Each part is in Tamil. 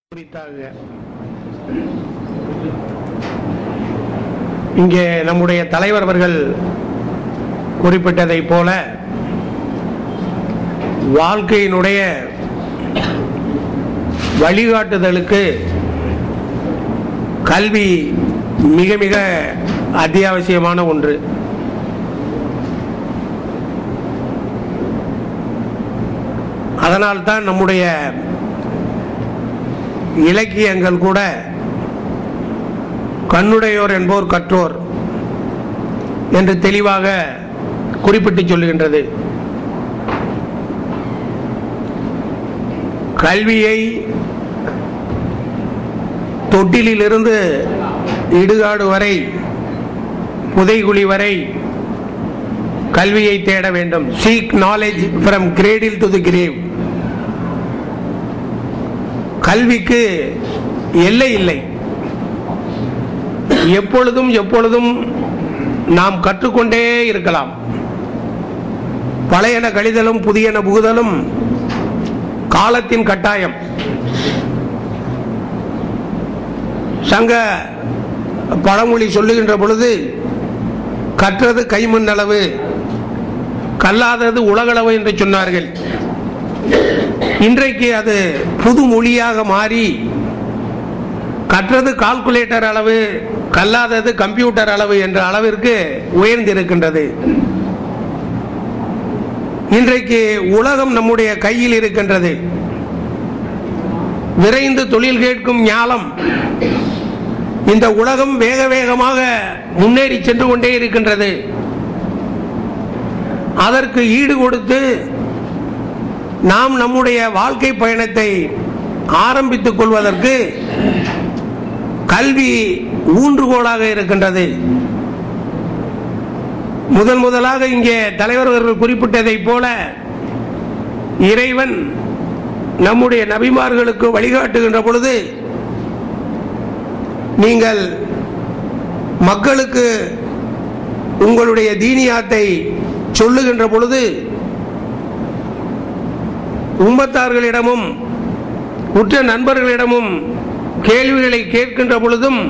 குறித்தாக இங்கே நம்முடைய தலைவர் அவர்கள் குறிப்பிட்டதைப் போல வாழ்க்கையினுடைய வழிகாட்டுதலுக்கு கல்வி மிக மிக அத்தியாவசியமான ஒன்று அதனால்தான் நம்முடைய இலக்கியங்கள் கூட கண்ணுடையோர் என்போர் கற்றோர் என்று தெளிவாக குறிப்பிட்டு சொல்லுகின்றது கல்வியை தொட்டிலிலிருந்து இடுகாடு வரை புதைகுழி வரை கல்வியை தேட வேண்டும் seek knowledge from cradle to the grave கல்விக்கு எல்லை இல்லை எப்பொழுதும் எப்பொழுதும் நாம் கற்றுக்கொண்டே இருக்கலாம் பழையன கழிதலும் புதியன புகுதலும் காலத்தின் கட்டாயம் சங்க பழமொழி சொல்லுகின்ற பொழுது கற்றது கைமண் அளவு கல்லாதது உலகளவு என்று சொன்னார்கள் இன்றைக்கு அது புது மொழியாக மாறி கற்றது கால்குலேட்டர் அளவு கல்லாதது கம்ப்யூட்டர் அளவு என்ற அளவிற்கு உயர்ந்திருக்கின்றது இன்றைக்கு உலகம் நம்முடைய கையில் இருக்கின்றது விரைந்து தொழில் கேட்கும் ஞானம் இந்த உலகம் வேக வேகமாக முன்னேறி சென்று கொண்டே இருக்கின்றது அதற்கு ஈடு கொடுத்து நாம் நம்முடைய வாழ்க்கை பயணத்தை ஆரம்பித்துக் கொள்வதற்கு கல்வி ஊன்றுகோலாக இருக்கின்றது முதன் முதலாக இங்கே தலைவர் அவர்கள் குறிப்பிட்டதைப் போல இறைவன் நம்முடைய நபிமார்களுக்கு வழிகாட்டுகின்ற பொழுது நீங்கள் மக்களுக்கு உங்களுடைய தீனியாத்தை சொல்லுகின்ற பொழுது உம்மத்தார்களிடமும் உற்ற நண்பர்களிடமும் கேள்விகளை கேட்கின்ற பொழுதும்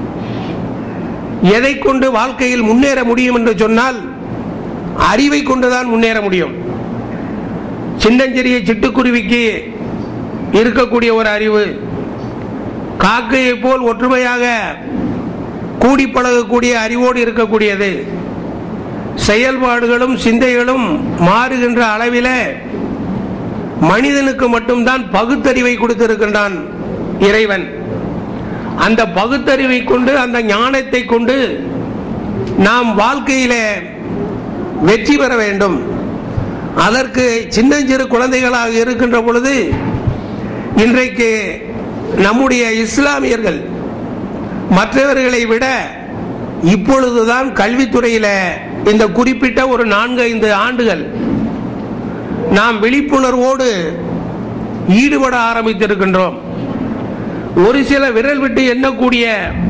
எதை கொண்டு வாழ்க்கையில் முன்னேற முடியும் என்று சொன்னால் அறிவை கொண்டுதான் முன்னேற முடியும் சின்னஞ்சிறிய சிட்டுக்குருவிக்கு இருக்கக்கூடிய ஒரு அறிவு காக்கையை போல் ஒற்றுமையாக கூடி பழகக்கூடிய அறிவோடு இருக்கக்கூடியது செயல்பாடுகளும் சிந்தைகளும் மாறுகின்ற அளவில மனிதனுக்கு மட்டும்தான் பகுத்தறிவை கொடுத்திருக்கின்றான் இறைவன் அந்த பகுத்தறிவை கொண்டு அந்த ஞானத்தை கொண்டு நாம் வாழ்க்கையில வெற்றி பெற வேண்டும் அதற்கு சின்னஞ்சிறு குழந்தைகளாக இருக்கின்ற பொழுது இன்றைக்கு நம்முடைய இஸ்லாமியர்கள் மற்றவர்களை விட இப்பொழுதுதான் கல்வித்துறையில இந்த குறிப்பிட்ட ஒரு நான்கு ஐந்து ஆண்டுகள் நாம் விழிப்புணர்வோடு ஈடுபட ஆரம்பித்திருக்கின்றோம் ஒரு சில விரல் விட்டு எண்ணக்கூடிய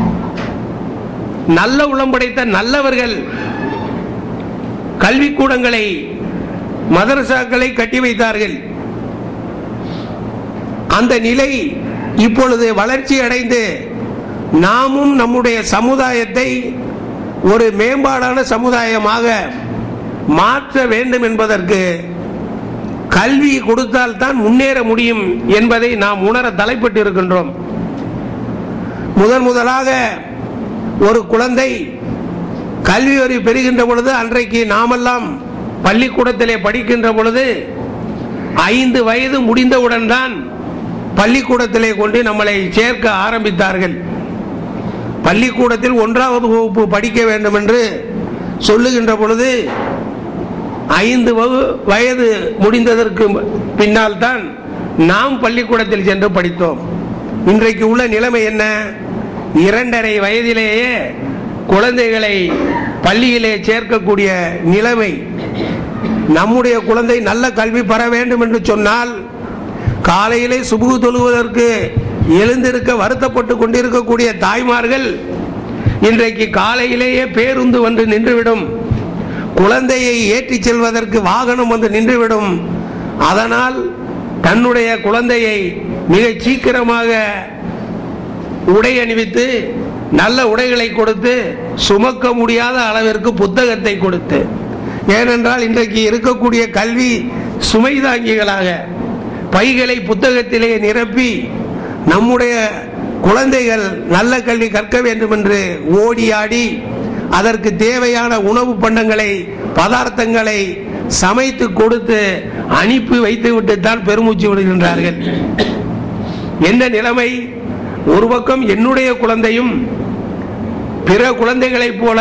நல்ல உளம் படைத்த நல்லவர்கள் கல்விக்கூடங்களை மதரசாக்களை கட்டி வைத்தார்கள் அந்த நிலை இப்பொழுது வளர்ச்சி அடைந்து நாமும் நம்முடைய சமுதாயத்தை ஒரு மேம்பாடான சமுதாயமாக மாற்ற வேண்டும் என்பதற்கு கல்வி கொடுத்தால் தான் முன்னேற முடியும் என்பதை நாம் உணர தலைப்பட்டு இருக்கின்றோம் முதன் முதலாக ஒரு குழந்தை கல்வி அறிவு பெறுகின்ற பொழுது அன்றைக்கு நாமெல்லாம் பள்ளிக்கூடத்திலே படிக்கின்ற பொழுது ஐந்து வயது முடிந்தவுடன் தான் பள்ளிக்கூடத்திலே கொண்டு நம்மளை சேர்க்க ஆரம்பித்தார்கள் பள்ளிக்கூடத்தில் ஒன்றாவது வகுப்பு படிக்க வேண்டும் என்று சொல்லுகின்ற பொழுது ஐந்து வயது முடிந்ததற்கு பின்னால் தான் நாம் பள்ளிக்கூடத்தில் சென்று படித்தோம் இன்றைக்கு உள்ள நிலைமை என்ன இரண்டரை வயதிலேயே குழந்தைகளை பள்ளியிலே சேர்க்கக்கூடிய நிலைமை நம்முடைய குழந்தை நல்ல கல்வி பெற வேண்டும் என்று சொன்னால் காலையிலே சுபுகு தொழுவதற்கு எழுந்திருக்க வருத்தப்பட்டு கொண்டிருக்கக்கூடிய தாய்மார்கள் இன்றைக்கு காலையிலேயே பேருந்து வந்து நின்றுவிடும் குழந்தையை ஏற்றிச் செல்வதற்கு வாகனம் வந்து நின்றுவிடும் அதனால் தன்னுடைய குழந்தையை மிக சீக்கிரமாக உடை அணிவித்து நல்ல உடைகளை கொடுத்து சுமக்க முடியாத அளவிற்கு புத்தகத்தை கொடுத்து ஏனென்றால் இன்றைக்கு இருக்கக்கூடிய கல்வி சுமைதாங்கிகளாக பைகளை புத்தகத்திலே நிரப்பி நம்முடைய குழந்தைகள் நல்ல கல்வி கற்க வேண்டும் என்று ஓடி ஆடி அதற்கு தேவையான உணவு பண்டங்களை பதார்த்தங்களை சமைத்து கொடுத்து அனுப்பி வைத்து விட்டு தான் பெருமூச்சு விடுகின்றார்கள் என்ன நிலைமை ஒரு பக்கம் என்னுடைய குழந்தையும் பிற குழந்தைகளைப் போல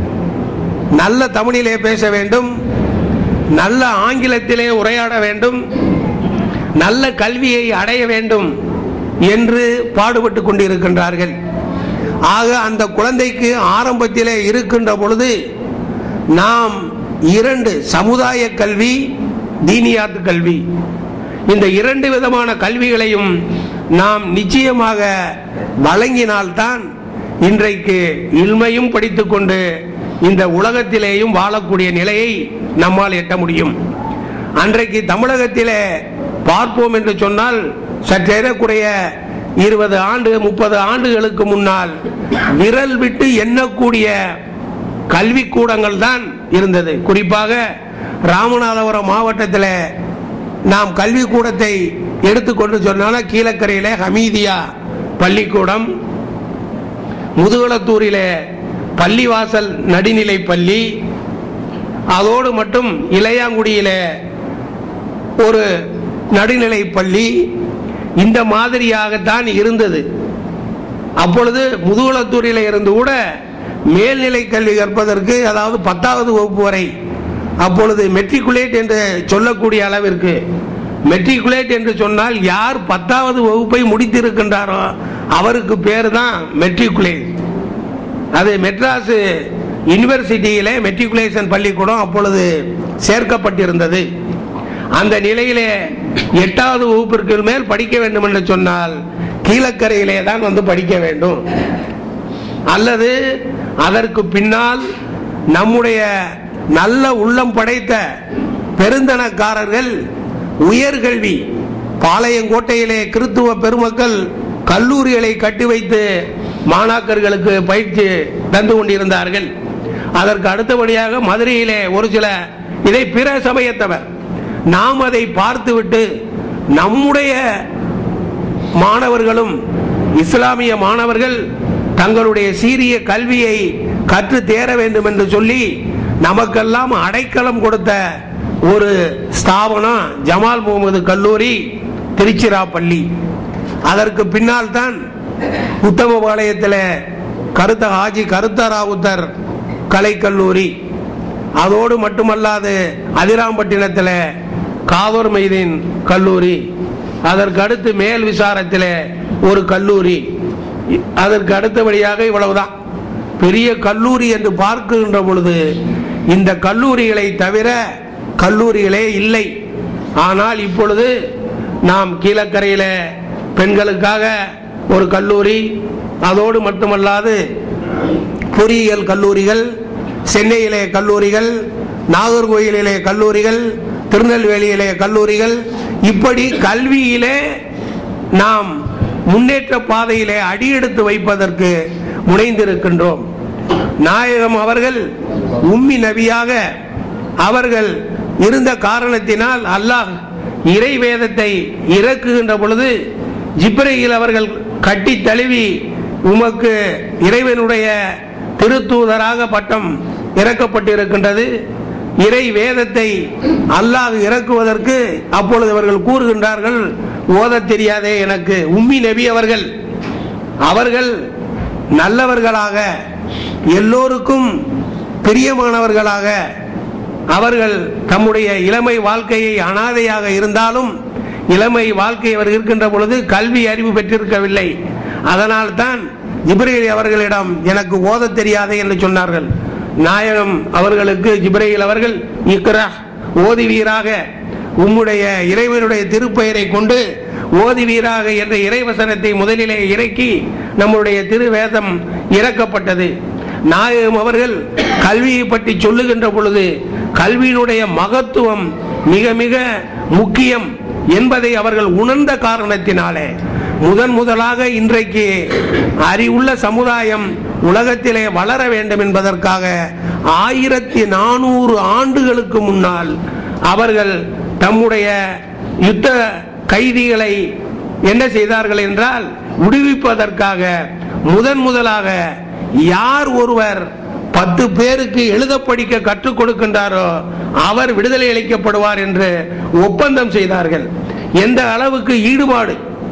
நல்ல தமிழிலே பேச வேண்டும் நல்ல ஆங்கிலத்திலே உரையாட வேண்டும் நல்ல கல்வியை அடைய வேண்டும் என்று பாடுபட்டு கொண்டிருக்கின்றார்கள் ஆக அந்த குழந்தைக்கு ஆரம்பத்திலே இருக்கின்ற பொழுது நாம் இரண்டு சமுதாய கல்வி தீனியாத்து கல்வி இந்த இரண்டு விதமான கல்விகளையும் நாம் நிச்சயமாக வழங்கினால்தான் இன்றைக்கு இல்மையும் படித்துக்கொண்டு இந்த உலகத்திலேயும் வாழக்கூடிய நிலையை நம்மால் எட்ட முடியும் அன்றைக்கு தமிழகத்திலே பார்ப்போம் என்று சொன்னால் சற்றேறக்குறைய இருபது ஆண்டு முப்பது ஆண்டுகளுக்கு முன்னால் விரல் விட்டு எண்ணக்கூடிய கல்விக்கூடங்கள் தான் இருந்தது குறிப்பாக ராமநாதபுரம் மாவட்டத்தில் நாம் கல்விக்கூடத்தை எடுத்துக்கொண்டு சொன்னால் கீழக்கரையிலே ஹமீதியா பள்ளிக்கூடம் முதுகுளத்தூரிலே பள்ளிவாசல் நடுநிலை பள்ளி அதோடு மட்டும் இளையாங்குடியிலே ஒரு நடுநிலை பள்ளி இந்த மாதிரியாகத்தான் இருந்தது அப்பொழுது முதுகுளத்தூரில் இருந்து கூட மேல்நிலை கல்வி கற்பதற்கு அதாவது பத்தாவது வகுப்பு வரை அப்பொழுது மெட்ரிகுலேட் என்று சொல்லக்கூடிய அளவிற்கு மெட்ரிகுலேட் என்று சொன்னால் யார் பத்தாவது வகுப்பை முடித்திருக்கின்றாரோ அவருக்கு பேர் தான் மெட்ரிகுலேட் அது மெட்ராஸ் யூனிவர்சிட்டியிலே மெட்ரிகுலேஷன் பள்ளிக்கூடம் அப்பொழுது சேர்க்கப்பட்டிருந்தது அந்த நிலையிலே எட்டாவது வகுப்பிற்கு மேல் படிக்க வேண்டும் என்று சொன்னால் கீழக்கரையிலே தான் வந்து படிக்க வேண்டும் அல்லது அதற்கு பின்னால் நம்முடைய நல்ல உள்ளம் படைத்த பெருந்தனக்காரர்கள் உயர்கல்வி பாளையங்கோட்டையிலே கிறித்துவ பெருமக்கள் கல்லூரிகளை கட்டி வைத்து மாணாக்கர்களுக்கு பயிற்சி தந்து கொண்டிருந்தார்கள் அதற்கு அடுத்தபடியாக மதுரையிலே ஒரு சில இதை பிற சமயத்தவர் நாம் அதை பார்த்துவிட்டு நம்முடைய மாணவர்களும் இஸ்லாமிய மாணவர்கள் தங்களுடைய சீரிய கல்வியை கற்று தேர வேண்டும் என்று சொல்லி நமக்கெல்லாம் அடைக்கலம் கொடுத்த ஒரு ஸ்தாபனம் ஜமால் முகமது கல்லூரி திருச்சிராப்பள்ளி அதற்கு பின்னால் தான் உத்தமபாளையத்தில் கருத்த ஹாஜி கருத்த ராவுத்தர் கலைக்கல்லூரி அதோடு மட்டுமல்லாது அதிராம்பட்டினத்தில் காதூர் மைதீன் கல்லூரி அதற்கு அடுத்து மேல் விசாரத்தில் ஒரு கல்லூரி அதற்கு அடுத்தபடியாக இவ்வளவுதான் பெரிய கல்லூரி என்று பார்க்கின்ற பொழுது இந்த கல்லூரிகளை தவிர கல்லூரிகளே இல்லை ஆனால் இப்பொழுது நாம் கீழக்கரையில் பெண்களுக்காக ஒரு கல்லூரி அதோடு மட்டுமல்லாது பொறியியல் கல்லூரிகள் சென்னையிலே கல்லூரிகள் நாகர்கோயிலிலே கல்லூரிகள் திருநெல்வேலியிலே கல்லூரிகள் இப்படி கல்வியிலே நாம் முன்னேற்ற பாதையிலே அடியெடுத்து வைப்பதற்கு முனைந்திருக்கின்றோம் நாயகம் அவர்கள் உம்மி நபியாக அவர்கள் இருந்த காரணத்தினால் அல்லாஹ் இறை வேதத்தை இறக்குகின்ற பொழுது ஜிப்ரையில் அவர்கள் கட்டி தழுவி உமக்கு இறைவனுடைய திருத்தூதராக பட்டம் இறக்கப்பட்டிருக்கின்றது இறை வேதத்தை அல்லாஹ் இறக்குவதற்கு அப்பொழுது அவர்கள் கூறுகின்றார்கள் ஓதத் தெரியாதே எனக்கு உம்மி நபி அவர்கள் அவர்கள் நல்லவர்களாக எல்லோருக்கும் பிரியமானவர்களாக அவர்கள் தம்முடைய இளமை வாழ்க்கையை அனாதையாக இருந்தாலும் இளமை வாழ்க்கை அவர் இருக்கின்ற பொழுது கல்வி அறிவு பெற்றிருக்கவில்லை அதனால் தான் ஜிப்ரேல் அவர்களிடம் எனக்கு ஓதத் தெரியாதே என்று சொன்னார்கள் நாயகம் அவர்களுக்கு ஜிப்ரேல் அவர்கள் இக்ரா ஓதுவீராக உம்முடைய இறைவனுடைய திருப்பெயரை கொண்டு ஓதுவீராக என்ற இறைவசனத்தை முதலிலே இறக்கி நம்முடைய திருவேதம் இறக்கப்பட்டது நாயகம் அவர்கள் கல்வியை பற்றி சொல்லுகின்ற பொழுது கல்வியினுடைய மகத்துவம் மிக மிக முக்கியம் என்பதை அவர்கள் உணர்ந்த காரணத்தினாலே முதன் முதலாக இன்றைக்கு அறிவுள்ள சமுதாயம் உலகத்திலே வளர வேண்டும் என்பதற்காக ஆயிரத்தி நானூறு ஆண்டுகளுக்கு முன்னால் அவர்கள் தம்முடைய யுத்த கைதிகளை என்ன செய்தார்கள் என்றால் விடுவிப்பதற்காக முதன் முதலாக யார் ஒருவர் பத்து பேருக்கு எழுத படிக்க கற்றுக் கொடுக்கின்றாரோ அவர் விடுதலை அளிக்கப்படுவார் என்று ஒப்பந்தம் செய்தார்கள் எந்த அளவுக்கு ஈடுபாடு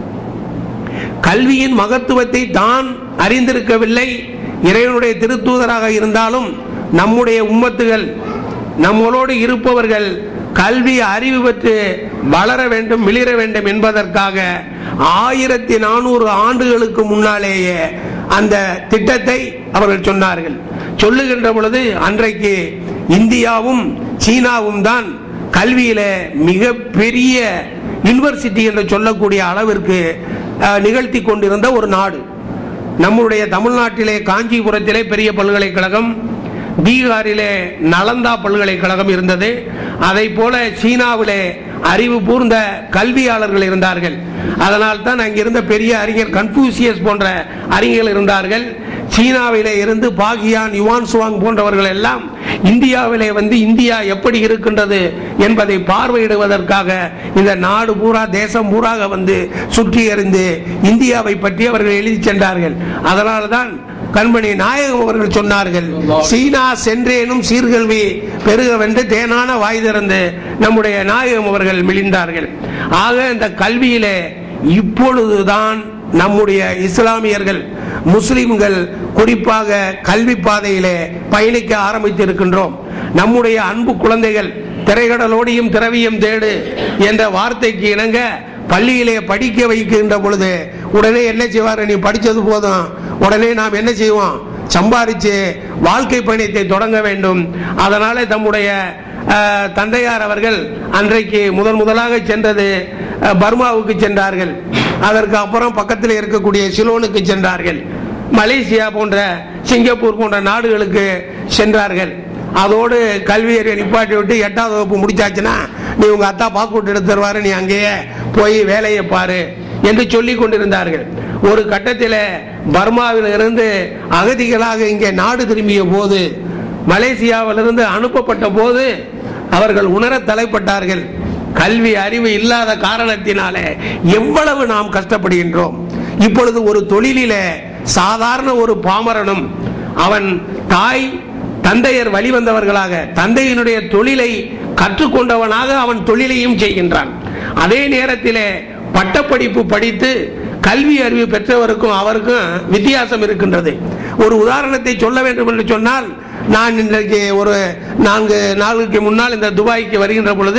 கல்வியின் மகத்துவத்தை தான் அறிந்திருக்கவில்லை இறைவனுடைய திருத்தூதராக இருந்தாலும் நம்முடைய உம்மத்துகள் நம்மளோடு இருப்பவர்கள் கல்வி அறிவு பெற்று வளர வேண்டும் மிளிர வேண்டும் என்பதற்காக ஆயிரத்தி நானூறு ஆண்டுகளுக்கு முன்னாலேயே அந்த திட்டத்தை அவர்கள் சொன்னார்கள் சொல்லுகின்ற பொழுது அன்றைக்கு இந்தியாவும் சீனாவும் தான் கல்வியில மிக பெரிய யூனிவர்சிட்டி என்று சொல்லக்கூடிய அளவிற்கு அஹ், நிகழ்த்தி கொண்டிருந்த ஒரு நாடு நம்முடைய தமிழ்நாட்டிலே காஞ்சிபுரத்திலே பெரிய பல்கலைக்கழகம் பீகாரிலே நலந்தா பல்கலைக்கழகம் இருந்தது அதை போல சீனாவிலே அறிவு கூர்ந்த கல்வியாளர்கள் இருந்தார்கள் அதனால் தான் அங்கிருந்த பெரிய அறிஞர் கன்ஃபூசியஸ் போன்ற அறிஞர்கள் இருந்தார்கள் சீனாவிலே இருந்து பாகியான் யுவான் சுவாங் போன்றவர்கள் எல்லாம் இந்தியாவிலே வந்து இந்தியா எப்படி இருக்கின்றது என்பதை பார்வையிடுவதற்காக இந்த நாடு பூரா தேசம் பூராக வந்து சுற்றி எறிந்து இந்தியாவை பற்றி அவர்கள் எழுதி சென்றார்கள் அதனால தான் கண்மணி நாயகம் அவர்கள் சொன்னார்கள் சீனா சென்றேனும் சீர்கல்வி பெருகவென்று தேனான வாய் திறந்து நம்முடைய நாயகம் அவர்கள் மிளிந்தார்கள் ஆக இந்த கல்வியிலே இப்பொழுதுதான் நம்முடைய இஸ்லாமியர்கள் முஸ்லிம்கள் குறிப்பாக கல்வி பாதையிலே பயணிக்க ஆரம்பித்திருக்கின்றோம் நம்முடைய அன்பு குழந்தைகள் திரைகடலோடியும் திரவியம் தேடு என்ற வார்த்தைக்கு இணங்க பள்ளியிலே படிக்க வைக்கின்ற பொழுது உடனே என்ன செய்வார் நீ படிச்சது போதும் உடனே நாம் என்ன செய்வோம் சம்பாதிச்சு வாழ்க்கை பயணத்தை தொடங்க வேண்டும் அதனால தம்முடைய அஹ், தந்தையார் அவர்கள் அன்றைக்கு முதன் முதலாக சென்றது அஹ், பர்மாவுக்கு சென்றார்கள் அதற்கு அப்புறம் பக்கத்தில் இருக்கக்கூடிய சிலோனுக்கு சென்றார்கள் மலேசியா போன்ற சிங்கப்பூர் போன்ற நாடுகளுக்கு சென்றார்கள் அதோடு கல்வியறிவை நிப்பாட்டி விட்டு எட்டாவது வகுப்பு முடிச்சாச்சுன்னா நீ உங்க அத்தா பாஸ்போர்ட் எடுத்து தருவாரு நீ அங்கேயே போய் வேலையை பாரு என்று சொல்லி கொண்டிருந்தார்கள் ஒரு கட்டத்தில் பர்மாவில் இருந்து அகதிகளாக இங்கே நாடு திரும்பிய போது மலேசியாவிலிருந்து அனுப்பப்பட்ட போது அவர்கள் உணர தலைப்பட்டார்கள் கல்வி அறிவு இல்லாத காரணத்தினாலே எவ்வளவு நாம் கஷ்டப்படுகின்றோம் இப்பொழுது ஒரு தொழிலிலே சாதாரண ஒரு பாமரனும் அவன் தாய் தந்தையர் வழிவந்தவர்களாக தந்தையினுடைய தொழிலை கற்றுக்கொண்டவனாக அவன் தொழிலையும் செய்கின்றான் அதே நேரத்திலே பட்டப்படிப்பு படித்து கல்வி அறிவு பெற்றவருக்கும் அவருக்கும் வித்தியாசம் இருக்கின்றது ஒரு உதாரணத்தை சொல்ல வேண்டும் என்று சொன்னால் நான் இன்றைக்கு ஒரு நான்கு நாளுக்கு முன்னால் இந்த துபாய்க்கு வருகின்ற பொழுது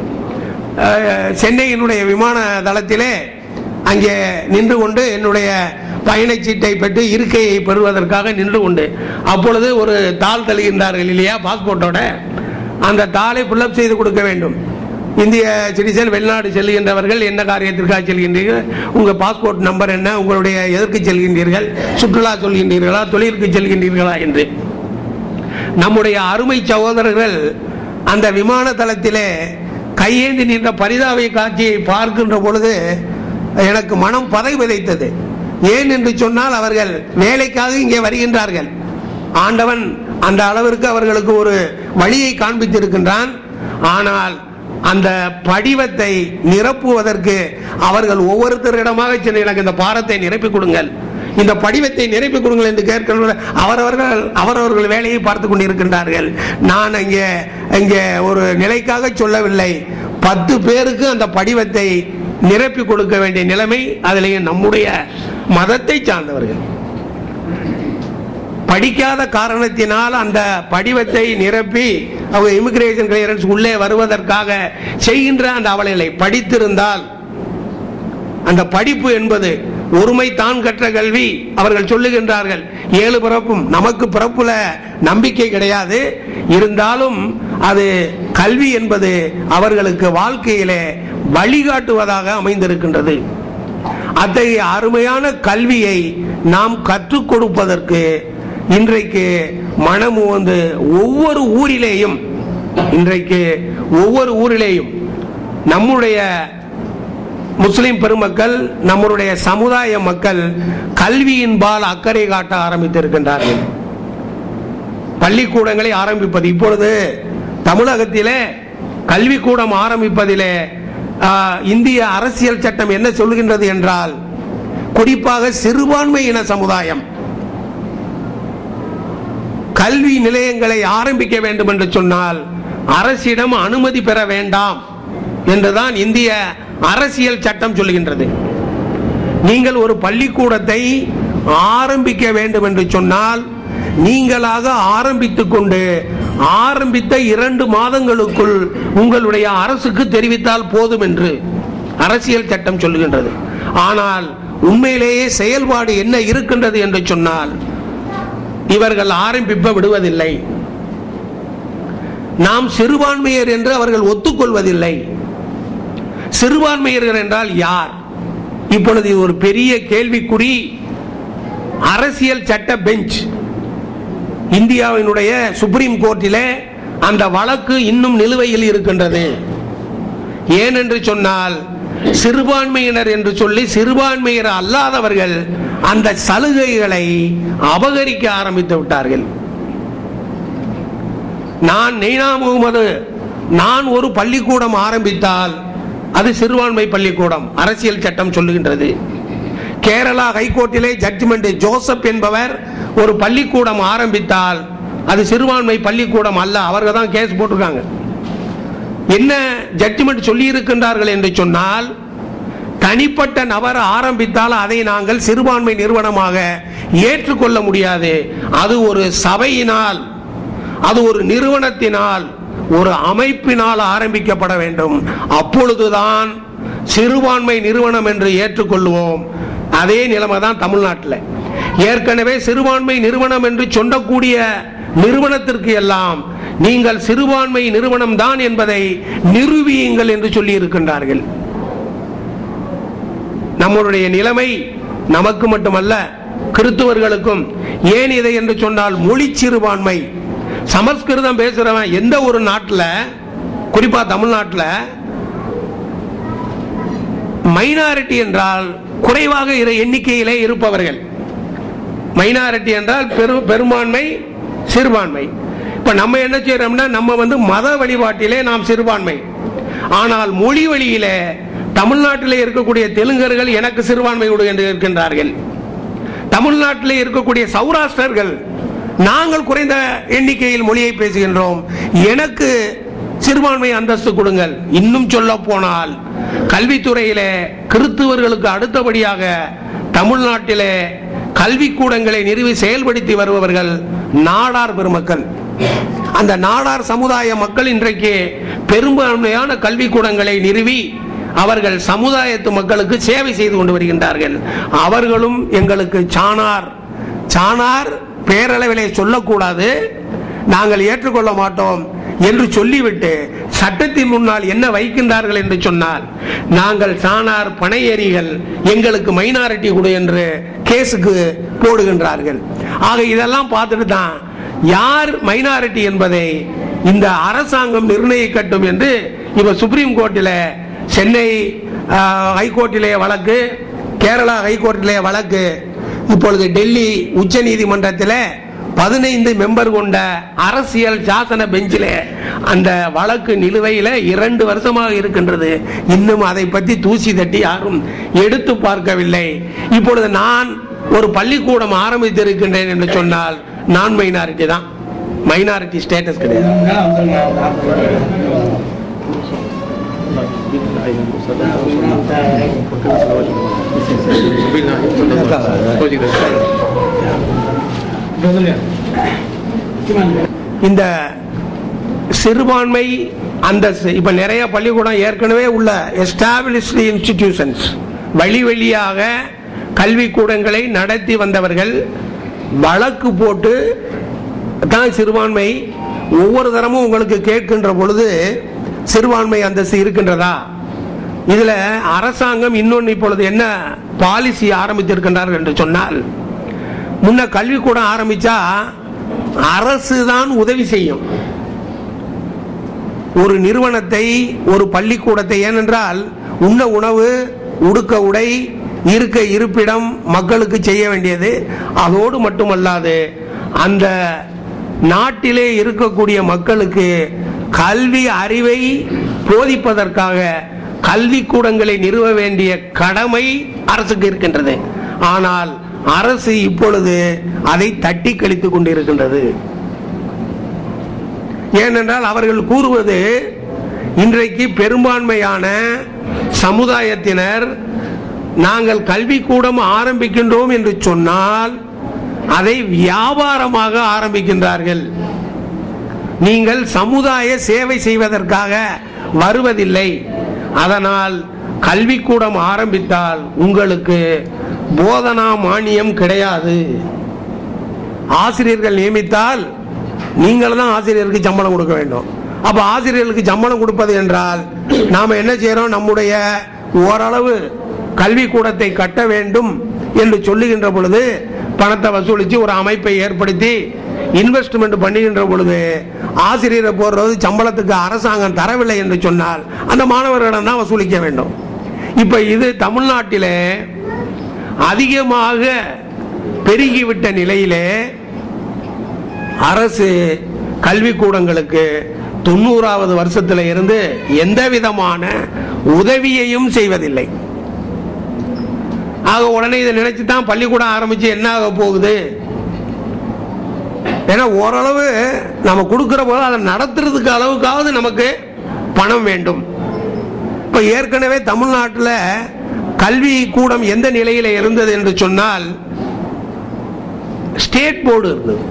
அஹ், சென்னையினுடைய விமான தளத்திலே அங்கே நின்று கொண்டு என்னுடைய பயணச்சீட்டை பெற்று இருக்கையை பெறுவதற்காக நின்று கொண்டு அப்பொழுது ஒரு தாள் தருகின்றார்கள் இல்லையா பாஸ்போர்ட்டோட அந்த தாளை புல்லப் செய்து கொடுக்க வேண்டும் இந்திய சிட்டிசன் வெளிநாடு செல்கின்றவர்கள் என்ன காரியத்திற்காக செல்கின்றீர்கள் உங்க பாஸ்போர்ட் நம்பர் என்ன உங்களுடைய எதற்கு செல்கின்றீர்கள் சுற்றுலா சொல்கின்றீர்களா தொழிலுக்கு செல்கின்றீர்களா என்று நம்முடைய அருமை சகோதரர்கள் அந்த விமான தளத்திலே கையேந்தி நின்ற பரிதாபை காட்சியை பார்க்கின்ற பொழுது எனக்கு மனம் பதை விதைத்தது ஏன் என்று சொன்னால் அவர்கள் வேலைக்காக இங்கே வருகின்றார்கள் ஆண்டவன் அந்த அளவிற்கு அவர்களுக்கு ஒரு வழியை காண்பித்திருக்கின்றான் ஆனால் அந்த படிவத்தை நிரப்புவதற்கு அவர்கள் ஒவ்வொருத்தரிடமாக சென்று எனக்கு இந்த பாரத்தை நிரப்பிக் கொடுங்கள் இந்த படிவத்தை நிரப்பி கொடுங்கள் என்று கேட்கிற அவரவர்கள் அவரவர்கள் வேலையை பார்த்து கொண்டிருக்கின்றார்கள் நான் அங்கே இங்கே ஒரு நிலைக்காக சொல்லவில்லை பத்து பேருக்கு அந்த படிவத்தை நிரப்பி கொடுக்க வேண்டிய நிலைமை அதிலேயே நம்முடைய மதத்தை சார்ந்தவர்கள் படிக்காத காரணத்தினால் அந்த படிவத்தை நிரப்பி அவங்க இமிகிரேஷன் கிளியரன்ஸ் உள்ளே வருவதற்காக செய்கின்ற அந்த அவலைகளை படித்திருந்தால் அந்த படிப்பு என்பது ஒருமை தான் கற்ற கல்வி அவர்கள் சொல்லுகின்றார்கள் ஏழு பிறப்பும் நமக்கு பிறப்புல நம்பிக்கை கிடையாது இருந்தாலும் அது கல்வி என்பது அவர்களுக்கு வாழ்க்கையிலே வழிகாட்டுவதாக அமைந்திருக்கின்றது அத்தகைய அருமையான கல்வியை நாம் கற்றுக் கொடுப்பதற்கு இன்றைக்கு மனம் வந்து ஒவ்வொரு ஊரிலேயும் இன்றைக்கு ஒவ்வொரு ஊரிலேயும் நம்முடைய முஸ்லிம் பெருமக்கள் நம்முடைய சமுதாய மக்கள் கல்வியின்பால் அக்கறை காட்ட ஆரம்பித்திருக்கின்றார்கள் பள்ளிக்கூடங்களை ஆரம்பிப்பது இப்பொழுது தமிழகத்திலே கல்விக்கூடம் ஆரம்பிப்பதிலே ஆ, இந்திய அரசியல் சட்டம் என்ன சொல்கின்றது என்றால் குறிப்பாக சிறுபான்மையின சமுதாயம் கல்வி நிலையங்களை ஆரம்பிக்க வேண்டும் என்று சொன்னால் அரசிடம் அனுமதி பெற வேண்டாம் என்றுதான் இந்திய அரசியல் சட்டம் சொல்கின்றது நீங்கள் ஒரு பள்ளிக்கூடத்தை ஆரம்பிக்க வேண்டும் என்று சொன்னால் நீங்களாக ஆரம்பித்துக் கொண்டு ஆரம்பித்த இரண்டு மாதங்களுக்குள் உங்களுடைய அரசுக்கு தெரிவித்தால் போதும் என்று அரசியல் சட்டம் சொல்லுகின்றது ஆனால் உண்மையிலேயே செயல்பாடு என்ன இருக்கின்றது என்று சொன்னால் இவர்கள் ஆரம்பிப்ப விடுவதில்லை நாம் சிறுபான்மையர் என்று அவர்கள் ஒத்துக்கொள்வதில்லை சிறுபான்மையர்கள் என்றால் யார் இப்பொழுது இது ஒரு பெரிய கேள்விக்குறி அரசியல் சட்ட பெஞ்ச் இந்தியாவினுடைய சுப்ரீம் கோர்ட்டிலே அந்த வழக்கு இன்னும் நிலுவையில் இருக்கின்றது ஏனென்று சொன்னால் சிறுபான்மையினர் என்று சொல்லி சிறுபான்மையர் அல்லாதவர்கள் அந்த சலுகைகளை அபகரிக்க ஆரம்பித்து விட்டார்கள் நான் நெய்னா முகமது நான் ஒரு பள்ளிக்கூடம் ஆரம்பித்தால் அது சிறுபான்மை பள்ளிக்கூடம் அரசியல் சட்டம் சொல்லுகின்றது கேரளா ஹைகோர்ட்டிலே ஜட்ஜ்மெண்ட் ஜோசப் என்பவர் ஒரு பள்ளிக்கூடம் ஆரம்பித்தால் அது சிறுபான்மை பள்ளிக்கூடம் அல்ல அவர்கள் தான் கேஸ் போட்டிருக்காங்க என்ன ஜட்ஜ்மெண்ட் சொல்லி இருக்கின்றார்கள் என்று சொன்னால் தனிப்பட்ட நபர் ஆரம்பித்தால் அதை நாங்கள் சிறுபான்மை நிறுவனமாக ஏற்றுக்கொள்ள முடியாது அது ஒரு சபையினால் அது ஒரு நிறுவனத்தினால் ஒரு அமைப்பினால் ஆரம்பிக்கப்பட வேண்டும் அப்பொழுதுதான் சிறுபான்மை நிறுவனம் என்று ஏற்றுக்கொள்வோம் அதே நிலைமை தான் தமிழ்நாட்டில் ஏற்கனவே சிறுபான்மை நிறுவனம் என்று சொல்லக்கூடிய நிறுவனத்திற்கு எல்லாம் நீங்கள் சிறுபான்மை நிறுவனம் தான் என்பதை நிரூபியுங்கள் என்று சொல்லி இருக்கின்றார்கள் நம்மளுடைய நிலைமை நமக்கு மட்டுமல்ல கிறிஸ்துவர்களுக்கும் ஏன் இதை என்று சொன்னால் மொழி சிறுபான்மை சமஸ்கிருதம் பேசுறவன் எந்த ஒரு நாட்டில் குறிப்பா தமிழ்நாட்டில் மைனாரிட்டி என்றால் குறைவாக இரு- எண்ணிக்கையிலே இருப்பவர்கள் மைனாரிட்டி என்றால் பெரு பெரும்பான்மை சிறுபான்மை இப்ப நம்ம என்ன செய்யறோம்னா நம்ம வந்து மத வழிபாட்டிலே நாம் சிறுபான்மை ஆனால் மொழி வழியிலே தமிழ்நாட்டிலே இருக்கக்கூடிய தெலுங்கர்கள் எனக்கு சிறுபான்மை கொடு என்று இருக்கின்றார்கள் தமிழ்நாட்டிலே இருக்கக்கூடிய சௌராஷ்டிரர்கள் நாங்கள் குறைந்த எண்ணிக்கையில் மொழியை பேசுகின்றோம் எனக்கு சிறுபான்மை அந்தஸ்து கொடுங்கள் இன்னும் சொல்ல போனால் கல்வித்துறையிலே கிறிஸ்துவர்களுக்கு அடுத்தபடியாக தமிழ்நாட்டிலே கல்விக்கூடங்களை நிறுவி செயல்படுத்தி வருபவர்கள் நாடார் பெருமக்கள் அந்த நாடார் சமுதாய மக்கள் இன்றைக்கு பெரும்பான்மையான கல்விக்கூடங்களை நிறுவி அவர்கள் சமுதாயத்து மக்களுக்கு சேவை செய்து கொண்டு வருகின்றார்கள் அவர்களும் எங்களுக்கு சாணார் சாணார் பேரளவிலே சொல்லக்கூடாது நாங்கள் ஏற்றுக்கொள்ள மாட்டோம் என்று சொல்லிவிட்டு சட்டத்தின் முன்னால் என்ன வைக்கின்றார்கள் என்று சொன்னால் நாங்கள் சாணார் பனையேறிகள் எங்களுக்கு மைனாரிட்டி கொடு என்று கேஸுக்கு போடுகின்றார்கள் ஆக இதெல்லாம் பார்த்துட்டு தான் யார் மைனாரிட்டி என்பதை இந்த அரசாங்கம் நிர்ணயிக்கட்டும் என்று இப்ப சுப்ரீம் கோர்ட்டில் சென்னை ஹைகோர்ட்டிலே வழக்கு கேரளா ஹைகோர்ட்டிலே வழக்கு இப்பொழுது டெல்லி உச்ச நீதிமன்றத்தில் பதினைந்து மெம்பர் கொண்ட அரசியல் சாசன பெஞ்சில் அந்த வழக்கு நிலுவையில் இரண்டு வருஷமாக இருக்கின்றது இன்னும் அதை பற்றி தூசி தட்டி யாரும் எடுத்து பார்க்கவில்லை இப்பொழுது நான் ஒரு பள்ளிக்கூடம் ஆரம்பித்திருக்கின்றேன் என்று சொன்னால் நான் மைனாரிட்டி தான் மைனாரிட்டி ஸ்டேட்டஸ் கிடையாது இந்த சிறுபான்மை அந்த இப்ப நிறைய பள்ளிக்கூடம் ஏற்கனவே உள்ள எஸ்டாப்ளிஷ்டு இன்ஸ்டிடியூஷன்ஸ் வழி வழியாக கல்விக்கூடங்களை நடத்தி வந்தவர்கள் வழக்கு போட்டு தான் சிறுபான்மை ஒவ்வொரு தரமும் உங்களுக்கு கேட்கின்ற பொழுது சிறுபான்மை அந்தஸ்து இருக்கின்றதா இதுல அரசாங்கம் இன்னொன்று இப்பொழுது என்ன பாலிசி ஆரம்பித்திருக்கின்றார்கள் என்று சொன்னால் முன்ன கல்விக்கூடம் ஆரம்பிச்சா அரசு தான் உதவி செய்யும் ஒரு நிறுவனத்தை ஒரு பள்ளிக்கூடத்தை ஏனென்றால் உண்ண உணவு உடுக்க உடை இருக்க இருப்பிடம் மக்களுக்கு செய்ய வேண்டியது அதோடு மட்டுமல்லாது அந்த நாட்டிலே இருக்கக்கூடிய மக்களுக்கு கல்வி அறிவை போதிப்பதற்காக கல்விக்கூடங்களை நிறுவ வேண்டிய கடமை அரசுக்கு இருக்கின்றது ஆனால் அரசு இப்பொழுது அதை தட்டி கழித்துக் கொண்டிருக்கின்றது ஏனென்றால் அவர்கள் கூறுவது இன்றைக்கு பெரும்பான்மையான சமுதாயத்தினர் நாங்கள் கல்விக்கூடம் ஆரம்பிக்கின்றோம் என்று சொன்னால் அதை வியாபாரமாக ஆரம்பிக்கின்றார்கள் நீங்கள் சமுதாய சேவை செய்வதற்காக வருவதில்லை அதனால் கல்விக்கூடம் ஆரம்பித்தால் உங்களுக்கு போதனா மானியம் கிடையாது ஆசிரியர்கள் நியமித்தால் நீங்கள் தான் ஆசிரியருக்கு சம்பளம் கொடுக்க வேண்டும் அப்ப ஆசிரியர்களுக்கு சம்பளம் கொடுப்பது என்றால் நாம என்ன செய்யறோம் நம்முடைய ஓரளவு கல்விக்கூடத்தை கட்ட வேண்டும் என்று சொல்லுகின்ற பொழுது பணத்தை வசூலித்து ஒரு அமைப்பை ஏற்படுத்தி இன்வெஸ்ட்மெண்ட் பண்ணுகின்ற பொழுது ஆசிரியரை போடுறது சம்பளத்துக்கு அரசாங்கம் தரவில்லை என்று சொன்னால் அந்த மாணவர்களிடம் தான் வசூலிக்க வேண்டும் இப்ப இது தமிழ்நாட்டிலே அதிகமாக பெருகிவிட்ட நிலையிலே அரசு கல்விக்கூடங்களுக்கு தொண்ணூறாவது வருஷத்துல இருந்து எந்த விதமான உதவியையும் செய்வதில்லை ஆக உடனே இதை நினைச்சு தான் பள்ளிக்கூடம் ஆரம்பிச்சு என்ன ஆக போகுது ஏன்னா ஓரளவு நம்ம கொடுக்கிற போது அதை நடத்துறதுக்கு அளவுக்காவது நமக்கு பணம் வேண்டும் இப்ப ஏற்கனவே தமிழ்நாட்டில் கல்வி கூடம் எந்த நிலையில இருந்தது என்று சொன்னால் ஸ்டேட் போர்டு இருந்தது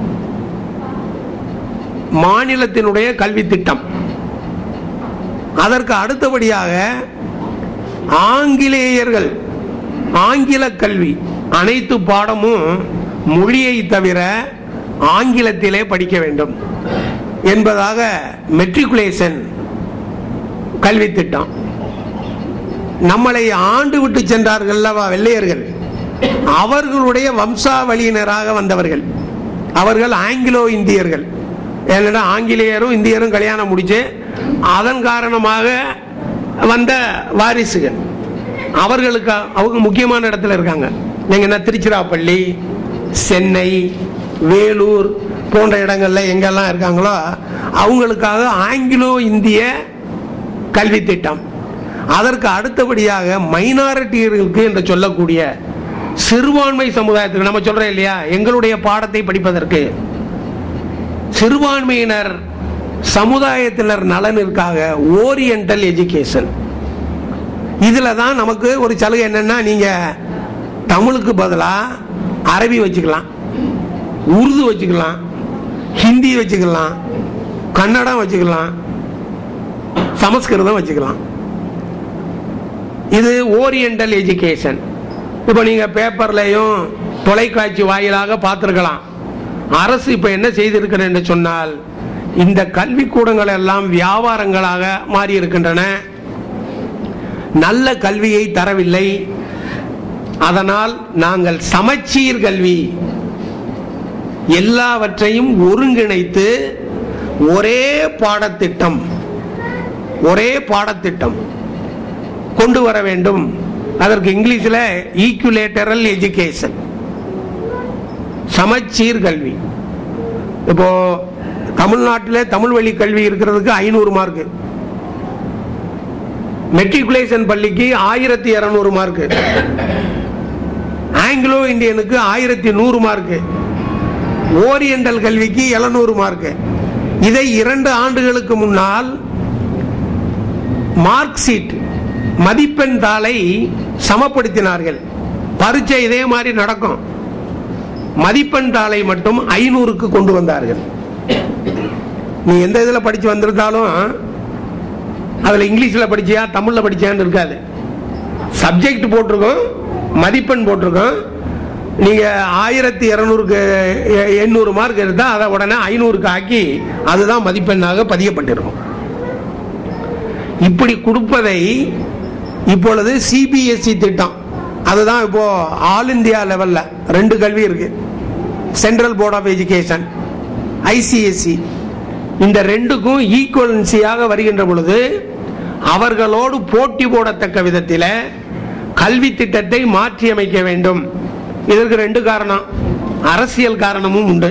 மாநிலத்தினுடைய கல்வி திட்டம் அதற்கு அடுத்தபடியாக ஆங்கிலேயர்கள் ஆங்கில கல்வி அனைத்து பாடமும் மொழியை தவிர ஆங்கிலத்திலே படிக்க வேண்டும் என்பதாக மெட்ரிகுலேஷன் கல்வி திட்டம் நம்மளை ஆண்டு விட்டு சென்றார்கள் அல்லவா வெள்ளையர்கள் அவர்களுடைய வம்சாவளியினராக வந்தவர்கள் அவர்கள் ஆங்கிலோ இந்தியர்கள் ஏன்னா ஆங்கிலேயரும் இந்தியரும் கல்யாணம் முடிச்சு அதன் காரணமாக வந்த வாரிசுகள் அவர்களுக்கு அவங்க முக்கியமான இடத்துல இருக்காங்க நீங்க என்ன திருச்சிராப்பள்ளி சென்னை வேலூர் போன்ற இடங்கள்ல எங்கெல்லாம் இருக்காங்களோ அவங்களுக்காக ஆங்கிலோ இந்திய கல்வி திட்டம் அதற்கு அடுத்தபடியாக மைனாரிட்டிகளுக்கு என்று சொல்லக்கூடிய சிறுபான்மை சமுதாயத்துக்கு நம்ம சொல்றோம் இல்லையா எங்களுடைய பாடத்தை படிப்பதற்கு சிறுபான்மையினர் சமுதாயத்தினர் நலனிற்காக ஓரியண்டல் எஜுகேஷன் இதுல தான் நமக்கு ஒரு சலுகை என்னன்னா நீங்க தமிழுக்கு பதிலா அரபி வச்சுக்கலாம் உருது வச்சுக்கலாம் ஹிந்தி வச்சுக்கலாம் கன்னடம் வச்சுக்கலாம் சமஸ்கிருதம் வச்சுக்கலாம் இது ஓரியண்டல் எஜுகேஷன் இப்போ நீங்க பேப்பர்லையும் தொலைக்காட்சி வாயிலாக பார்த்துருக்கலாம் அரசு இப்ப என்ன செய்திருக்கிறது என்று சொன்னால் இந்த கல்விக்கூடங்கள் எல்லாம் வியாபாரங்களாக மாறி இருக்கின்றன நல்ல கல்வியை தரவில்லை அதனால் நாங்கள் சமச்சீர் கல்வி எல்லாவற்றையும் ஒருங்கிணைத்து ஒரே பாடத்திட்டம் ஒரே பாடத்திட்டம் கொண்டு வர வேண்டும் அதற்கு இங்கிலீஷில் ஈக்குலேட்டரல் எஜுகேஷன் சமச்சீர் கல்வி இப்போ தமிழ்நாட்டில் தமிழ் வழி கல்வி இருக்கிறதுக்கு ஐநூறு மார்க்கு மெட்ரிகுலேஷன் பள்ளிக்கு ஆயிரத்தி இருநூறு மார்க்கு ஆங்கிலோ இந்தியனுக்கு ஆயிரத்தி நூறு மார்க்கு ஓரியண்டல் கல்விக்கு எழுநூறு மார்க்கு இதை இரண்டு ஆண்டுகளுக்கு முன்னால் மார்க் சீட் மதிப்பெண் தாளை சமப்படுத்தினார்கள் பரீட்சை இதே மாதிரி நடக்கும் மதிப்பெண் தாளை மட்டும் ஐநூறுக்கு கொண்டு வந்தார்கள் நீ எந்த இதில் படிச்சு வந்திருந்தாலும் அதில் இங்கிலீஷில் படிச்சியா தமிழில் படிச்சியான்னு இருக்காது சப்ஜெக்ட் போட்டிருக்கோம் மதிப்பெண் போட்டிருக்கோம் நீங்கள் ஆயிரத்தி இரநூறுக்கு எண்ணூறு மார்க் எடுத்தால் அதை உடனே ஐநூறுக்கு ஆக்கி அதுதான் மதிப்பெண்ணாக பதியப்பட்டிருக்கும் இப்படி கொடுப்பதை இப்பொழுது சிபிஎஸ்இ திட்டம் அதுதான் இப்போ ஆல் இந்தியா லெவல்ல ரெண்டு கல்வி இருக்கு central board of education ICSE இந்த ரெண்டுக்கும் ஈக்குவலன்சியாக வருகின்ற பொழுது அவர்களோடு போட்டி போடத்தக்க விதத்தில் கல்வி திட்டத்தை மாற்றி அமைக்க வேண்டும் இதற்கு ரெண்டு காரணம் அரசியல் காரணமும் உண்டு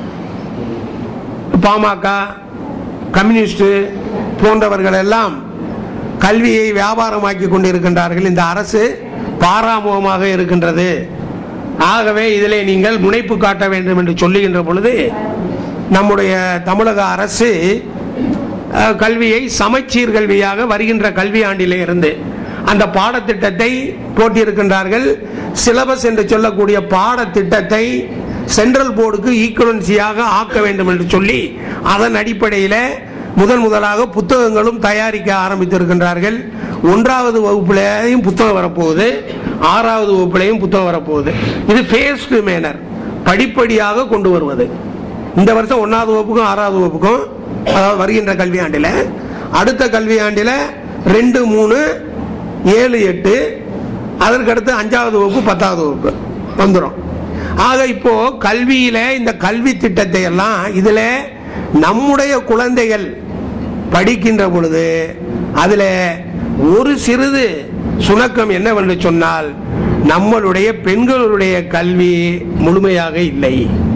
பாமக கம்யூனிஸ்ட் போன்றவர்கள் எல்லாம் கல்வியை வியாபாரமாக்கி கொண்டிருக்கின்றார்கள் இந்த அரசு பாராமுகமாக இருக்கின்றது ஆகவே இதிலே நீங்கள் முனைப்பு காட்ட வேண்டும் என்று சொல்லுகின்ற பொழுது நம்முடைய தமிழக அரசு அஹ், கல்வியை சமச்சீர் கல்வியாக வருகின்ற கல்வியாண்டிலே இருந்து அந்த பாடத்திட்டத்தை போட்டியிருக்கின்றார்கள் சிலபஸ் என்று சொல்லக்கூடிய பாடத்திட்டத்தை சென்ட்ரல் போர்டுக்கு ஈக்குவலன்சியாக ஆக்க வேண்டும் என்று சொல்லி அதன் அடிப்படையில் முதன் முதலாக புத்தகங்களும் தயாரிக்க ஆரம்பித்திருக்கின்றார்கள் ஒன்றாவது வகுப்புலையும் புத்தகம் வரப்போகுது ஆறாவது வகுப்புலையும் புத்தகம் வரப்போகுது இது ஃபேஸ்டு மேனர் படிப்படியாக கொண்டு வருவது இந்த வருஷம் ஒன்றாவது வகுப்புக்கும் ஆறாவது வகுப்புக்கும் அதாவது வருகின்ற கல்வியாண்டில் அடுத்த கல்வியாண்டில் ரெண்டு மூணு ஏழு எட்டு அதற்கடுத்து அஞ்சாவது வகுப்பு பத்தாவது வகுப்பு வந்துடும் ஆக இப்போ கல்வியில இந்த கல்வி திட்டத்தை எல்லாம் இதுல நம்முடைய குழந்தைகள் படிக்கின்ற பொழுது அதுல ஒரு சிறிது சுணக்கம் என்னவென்று சொன்னால் நம்மளுடைய பெண்களுடைய கல்வி முழுமையாக இல்லை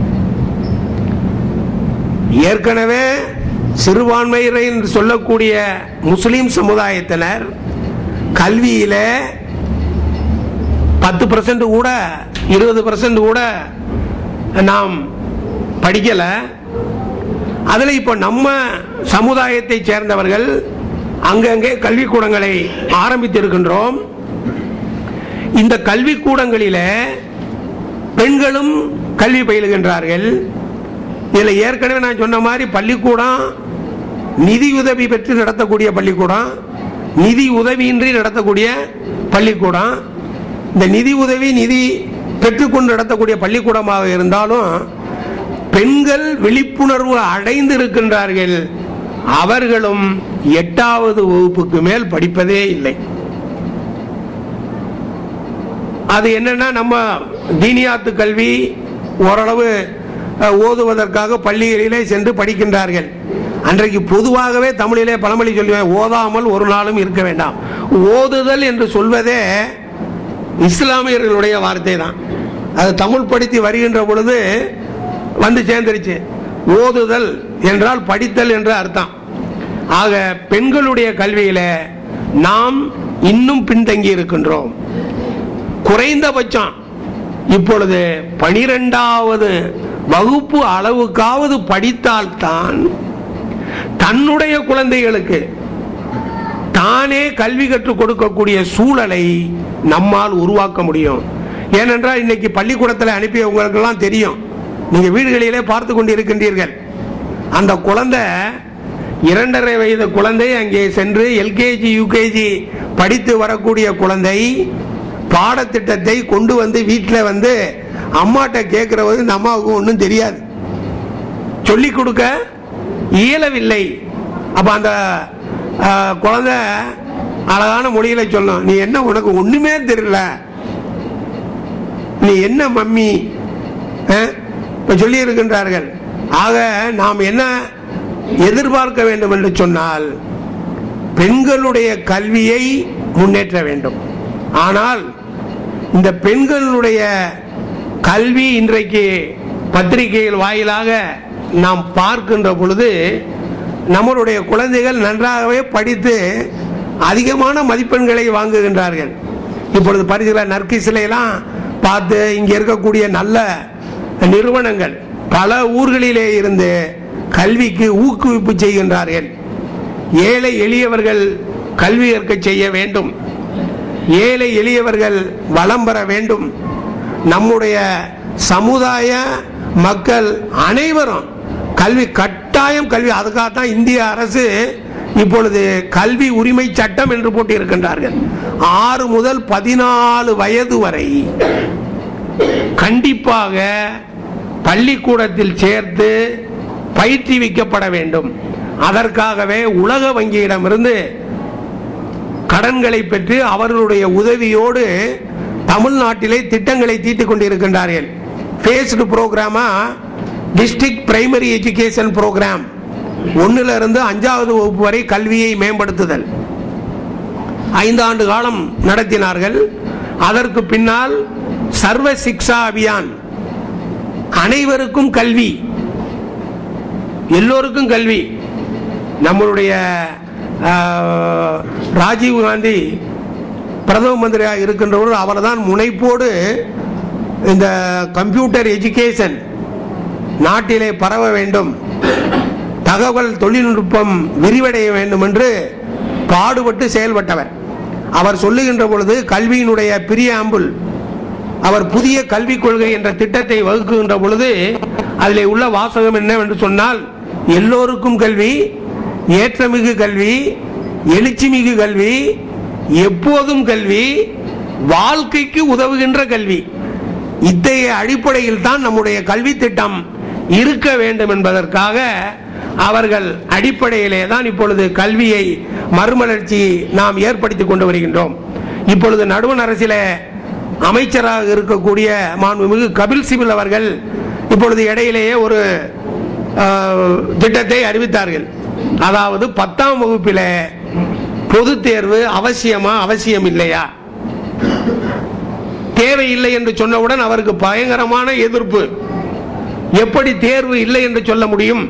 ஏற்கனவே சிறுபான்மையினர் என்று சொல்லக்கூடிய முஸ்லிம் சமுதாயத்தினர் கல்வியில பத்து பர்சன்ட் கூட இருபது பர்சன்ட் கூட நாம் படிக்கல அதில் இப்போ நம்ம சமுதாயத்தை சேர்ந்தவர்கள் அங்கங்கே கல்விக்கூடங்களை ஆரம்பித்திருக்கின்றோம் இந்த கல்விக்கூடங்களில பெண்களும் கல்வி பயிலுகின்றார்கள் இதில் ஏற்கனவே நான் சொன்ன மாதிரி பள்ளிக்கூடம் நிதி உதவி பெற்று நடத்தக்கூடிய பள்ளிக்கூடம் நிதி உதவியின்றி நடத்தக்கூடிய பள்ளிக்கூடம் இந்த நிதி உதவி நிதி பெற்றுக்கொண்டு நடத்தக்கூடிய பள்ளிக்கூடமாக இருந்தாலும் பெண்கள் விழிப்புணர்வு அடைந்து இருக்கின்றார்கள் அவர்களும் எட்டாவது வகுப்புக்கு மேல் படிப்பதே இல்லை அது என்னன்னா நம்ம தீனியாத்து கல்வி ஓரளவு அஹ், ஓதுவதற்காக பள்ளிகளிலே சென்று படிக்கின்றார்கள் அன்றைக்கு பொதுவாகவே தமிழிலே பழமொழி சொல்லுவேன் ஓதாமல் ஒரு நாளும் இருக்க வேண்டாம் ஓதுதல் என்று சொல்வதே இஸ்லாமியர்களுடைய வார்த்தை தான் அது தமிழ் படித்து வருகின்ற பொழுது வந்து சேர்ந்துருச்சு ஓதுதல் என்றால் படித்தல் என்ற அர்த்தம் ஆக பெண்களுடைய கல்வியில நாம் இன்னும் பின்தங்கி இருக்கின்றோம் குறைந்தபட்சம் இப்பொழுது பனிரெண்டாவது வகுப்பு அளவுக்காவது படித்தால்தான் தன்னுடைய குழந்தைகளுக்கு தானே கல்வி கற்றுக் கொடுக்கக்கூடிய சூழலை நம்மால் உருவாக்க முடியும் ஏனென்றால் இன்னைக்கு பள்ளிக்கூடத்தில் அனுப்பியவங்களுக்கெல்லாம் தெரியும் நீங்க வீடுகளிலே பார்த்து கொண்டு இருக்கின்றீர்கள் அந்த குழந்தை இரண்டரை வயது குழந்தை அங்கே சென்று எல்கேஜி யூகேஜி படித்து வரக்கூடிய குழந்தை பாடத்திட்டத்தை கொண்டு வந்து வீட்டில் வந்து அம்மாட்ட கேட்கிறவது இந்த அம்மாவுக்கு ஒன்றும் தெரியாது சொல்லிக் கொடுக்க இயலவில்லை அப்ப அந்த ஆஹ், குழந்தை அழகான மொழியில சொல்லும் நீ என்ன உனக்கு ஒண்ணுமே தெரியல நீ என்ன மம்மி அஹ்? இப்ப சொல்லி இருக்கின்றார்கள் ஆக நாம் என்ன எதிர்பார்க்க வேண்டும் என்று சொன்னால் பெண்களுடைய கல்வியை முன்னேற்ற வேண்டும் ஆனால் இந்த பெண்களுடைய கல்வி இன்றைக்கு பத்திரிகைகள் வாயிலாக நாம் பார்க்கின்ற பொழுது நம்மளுடைய குழந்தைகள் நன்றாகவே படித்து அதிகமான மதிப்பெண்களை வாங்குகின்றார்கள் இப்பொழுது பரிசுல நற்கிசிலையெல்லாம் பார்த்து இங்கே இருக்கக்கூடிய நல்ல நிறுவனங்கள் பல ஊர்களிலே இருந்து கல்விக்கு ஊக்குவிப்பு செய்கின்றார்கள் ஏழை எளியவர்கள் கல்வி கற்க செய்ய வேண்டும் ஏழை எளியவர்கள் வளம் பெற வேண்டும் நம்முடைய சமுதாய மக்கள் அனைவரும் கல்வி கட்டாயம் கல்வி அதுக்காகத்தான் இந்திய அரசு இப்பொழுது கல்வி உரிமை சட்டம் என்று போட்டு இருக்கின்றார்கள் ஆறு முதல் பதினாலு வயது வரை கண்டிப்பாக பள்ளிக்கூடத்தில் சேர்த்து பயிற்றுவிக்கப்பட வேண்டும் அதற்காகவே உலக வங்கியிடமிருந்து கடன்களை பெற்று அவர்களுடைய உதவியோடு தமிழ்நாட்டிலே திட்டங்களை தீட்டிக் கொண்டிருக்கின்றார்கள் பேஸ்டு ப்ரோக்ராமா டிஸ்ட்ரிக்ட் பிரைமரி எஜுகேஷன் ப்ரோக்ராம் ஒன்னுல இருந்து அஞ்சாவது வகுப்பு வரை கல்வியை மேம்படுத்துதல் ஐந்தாண்டு காலம் நடத்தினார்கள் அதற்கு பின்னால் சர்வ சிக்ஷா அபியான் அனைவருக்கும் கல்வி எல்லோருக்கும் கல்வி நம்மளுடைய ஆஹ், ராஜீவ் காந்தி பிரதம மந்திரியாக இருக்கின்றவர் அவர்தான் முனைப்போடு இந்த கம்ப்யூட்டர் எஜுகேஷன் நாட்டிலே பரவ வேண்டும் தகவல் தொழில்நுட்பம் விரிவடைய வேண்டும் என்று பாடுபட்டு செயல்பட்டவர் அவர் சொல்லுகின்ற பொழுது கல்வியினுடைய பிரியாம்புல் அவர் புதிய கல்விக் கொள்கை என்ற திட்டத்தை வகுக்குகின்ற பொழுது அதிலே உள்ள வாசகம் என்னவென்று சொன்னால் எல்லோருக்கும் கல்வி ஏற்றமிகு கல்வி எழுச்சிமிகு கல்வி எப்போதும் கல்வி வாழ்க்கைக்கு உதவுகின்ற கல்வி இத்தகைய அடிப்படையில் தான் நம்முடைய கல்வி திட்டம் இருக்க வேண்டும் என்பதற்காக அவர்கள் அடிப்படையிலே தான் இப்பொழுது கல்வியை மறுமலர்ச்சி நாம் ஏற்படுத்திக் கொண்டு வருகின்றோம் இப்பொழுது நடுவண் அரசிலே அமைச்சராக இருக்கக்கூடிய மாண்புமிகு கபில் சிபில் அவர்கள் இப்பொழுது இடையிலேயே ஒரு ஆஹ், திட்டத்தை அறிவித்தார்கள் அதாவது பத்தாம் வகுப்பிலே பொது தேர்வு அவசியமா அவசியம் இல்லையா தேவையில்லை என்று சொன்னவுடன் அவருக்கு பயங்கரமான எதிர்ப்பு எப்படி தேர்வு இல்லை என்று சொல்ல முடியும்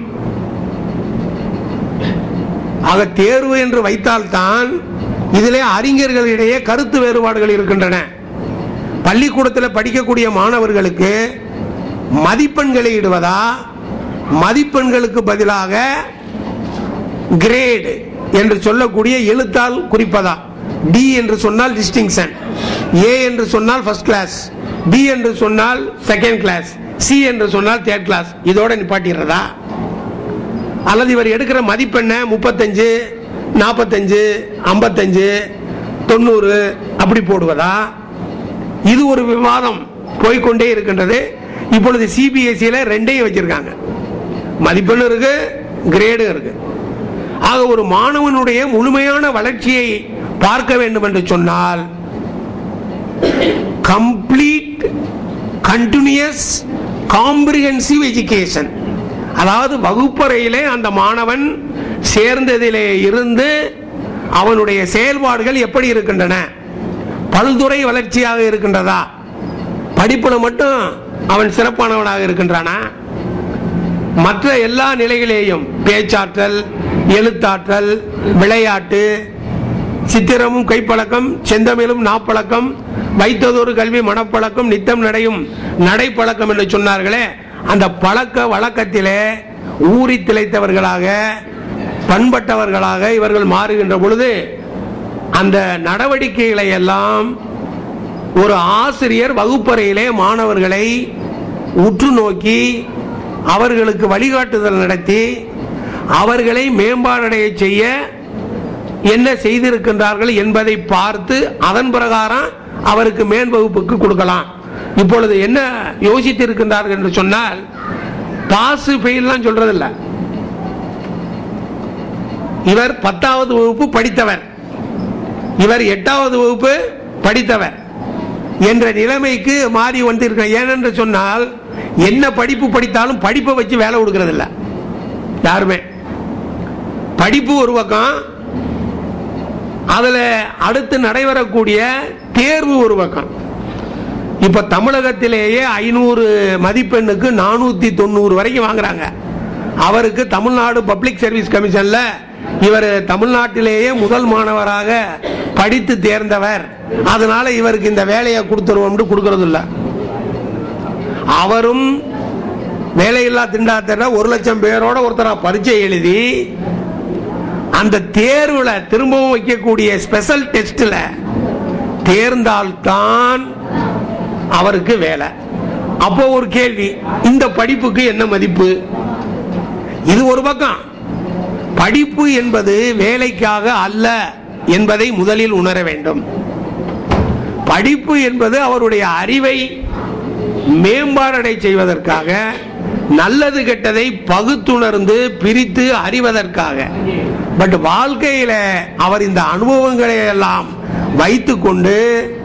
ஆக தேர்வு என்று வைத்தால்தான் இதிலே அறிஞர்களிடையே கருத்து வேறுபாடுகள் இருக்கின்றன பள்ளிக்கூடத்தில் படிக்கக்கூடிய மாணவர்களுக்கு மதிப்பெண்களை இடுவதா மதிப்பெண்களுக்கு பதிலாக கிரேடு என்று சொல்லக்கூடிய எழுத்தால் குறிப்பதா டி என்று சொன்னால் டிஸ்டிங்ஷன் ஏ என்று சொன்னால் ஃபர்ஸ்ட் கிளாஸ் பி என்று சொன்னால் செகண்ட் கிளாஸ் சி என்று சொன்னால் தேர்ட் கிளாஸ் இதோட நிப்பாட்டிடுறதா அல்லது இவர் எடுக்கிற மதிப்பெண்ணை முப்பத்தஞ்சு நாற்பத்தஞ்சு ஐம்பத்தஞ்சு தொண்ணூறு அப்படி போடுவதா இது ஒரு விவாதம் போய்க்கொண்டே இருக்கின்றது இப்பொழுது சிபிஎஸ்சியில ரெண்டையும் வச்சிருக்காங்க மதிப்பெண் இருக்கு கிரேடும் இருக்கு ஆக ஒரு மாணவனுடைய முழுமையான வளர்ச்சியை பார்க்க வேண்டும் என்று சொன்னால் கம்ப்ளீட் கண்டினியூஸ் காம்ப்ரிஹென்சிவ் எஜுகேஷன் அதாவது வகுப்பறையிலே அந்த மாணவன் சேர்ந்ததிலே இருந்து அவனுடைய செயல்பாடுகள் எப்படி இருக்கின்றன பல்துறை வளர்ச்சியாக இருக்கின்றதா படிப்புல மட்டும் அவன் சிறப்பானவனாக இருக்கின்றானா மற்ற எல்லா நிலைகளிலேயும் பேச்சாற்றல் எழுத்தாற்றல் விளையாட்டு சித்திரமும் கைப்பழக்கம் செந்தமிழும் நாப்பழக்கம் வைத்ததொரு கல்வி மனப்பழக்கம் நித்தம் நடையும் நடைப்பழக்கம் என்று சொன்னார்களே அந்த பழக்க வழக்கத்திலே ஊறி திளைத்தவர்களாக பண்பட்டவர்களாக இவர்கள் மாறுகின்ற பொழுது அந்த நடவடிக்கைகளை எல்லாம் ஒரு ஆசிரியர் வகுப்பறையிலே மாணவர்களை உற்று நோக்கி அவர்களுக்கு வழிகாட்டுதல் நடத்தி அவர்களை மேம்பாடடைய செய்ய என்ன செய்திருக்கின்றார்கள் என்பதை பார்த்து அதன் பிரகாரம் அவருக்கு மேல் வகுப்புக்கு கொடுக்கலாம் இப்பொழுது என்ன யோசித்து இருக்கின்றார்கள் என்று சொன்னால் பாஸ் ஃபெயில்லாம் சொல்றதில்ல இவர் பத்தாவது வகுப்பு படித்தவர் இவர் எட்டாவது வகுப்பு படித்தவர் என்ற நிலைமைக்கு மாறி வந்திருக்க ஏனென்று சொன்னால் என்ன படிப்பு படித்தாலும் படிப்பை வச்சு வேலை கொடுக்கறது இல்ல யாருமே படிப்பு ஒரு பக்கம் அதுல அடுத்து நடைபெறக்கூடிய தேர்வு ஒரு பக்கம் இப்ப தமிழகத்திலேயே ஐநூறு மதிப்பெண்ணுக்கு நானூத்தி தொண்ணூறு வரைக்கும் வாங்குறாங்க அவருக்கு தமிழ்நாடு பப்ளிக் சர்வீஸ் கமிஷன்ல இவர் தமிழ்நாட்டிலேயே முதல் மாணவராக படித்து தேர்ந்தவர் அதனால இவருக்கு இந்த வேலையை கொடுத்துருவோம்னு கொடுக்கறது இல்ல அவரும் வேலையில்லா திண்டாத்திர ஒரு லட்சம் பேரோட ஒருத்தரா பரீட்சை எழுதி அந்த தேர்வுல திரும்பவும் வைக்கக்கூடிய ஸ்பெஷல் டெஸ்ட்ல தேர்ந்தால்தான் அவருக்கு வேலை அப்போ ஒரு கேள்வி இந்த படிப்புக்கு என்ன மதிப்பு இது ஒரு பக்கம் படிப்பு என்பது வேலைக்காக அல்ல என்பதை முதலில் உணர வேண்டும் படிப்பு என்பது அவருடைய அறிவை மேம்பாடடை செய்வதற்காக நல்லது கெட்டதை பகுத்துணர்ந்து பிரித்து அறிவதற்காக பட் வாழ்க்கையில அவர் இந்த அனுபவங்களை எல்லாம் வைத்துக்கொண்டு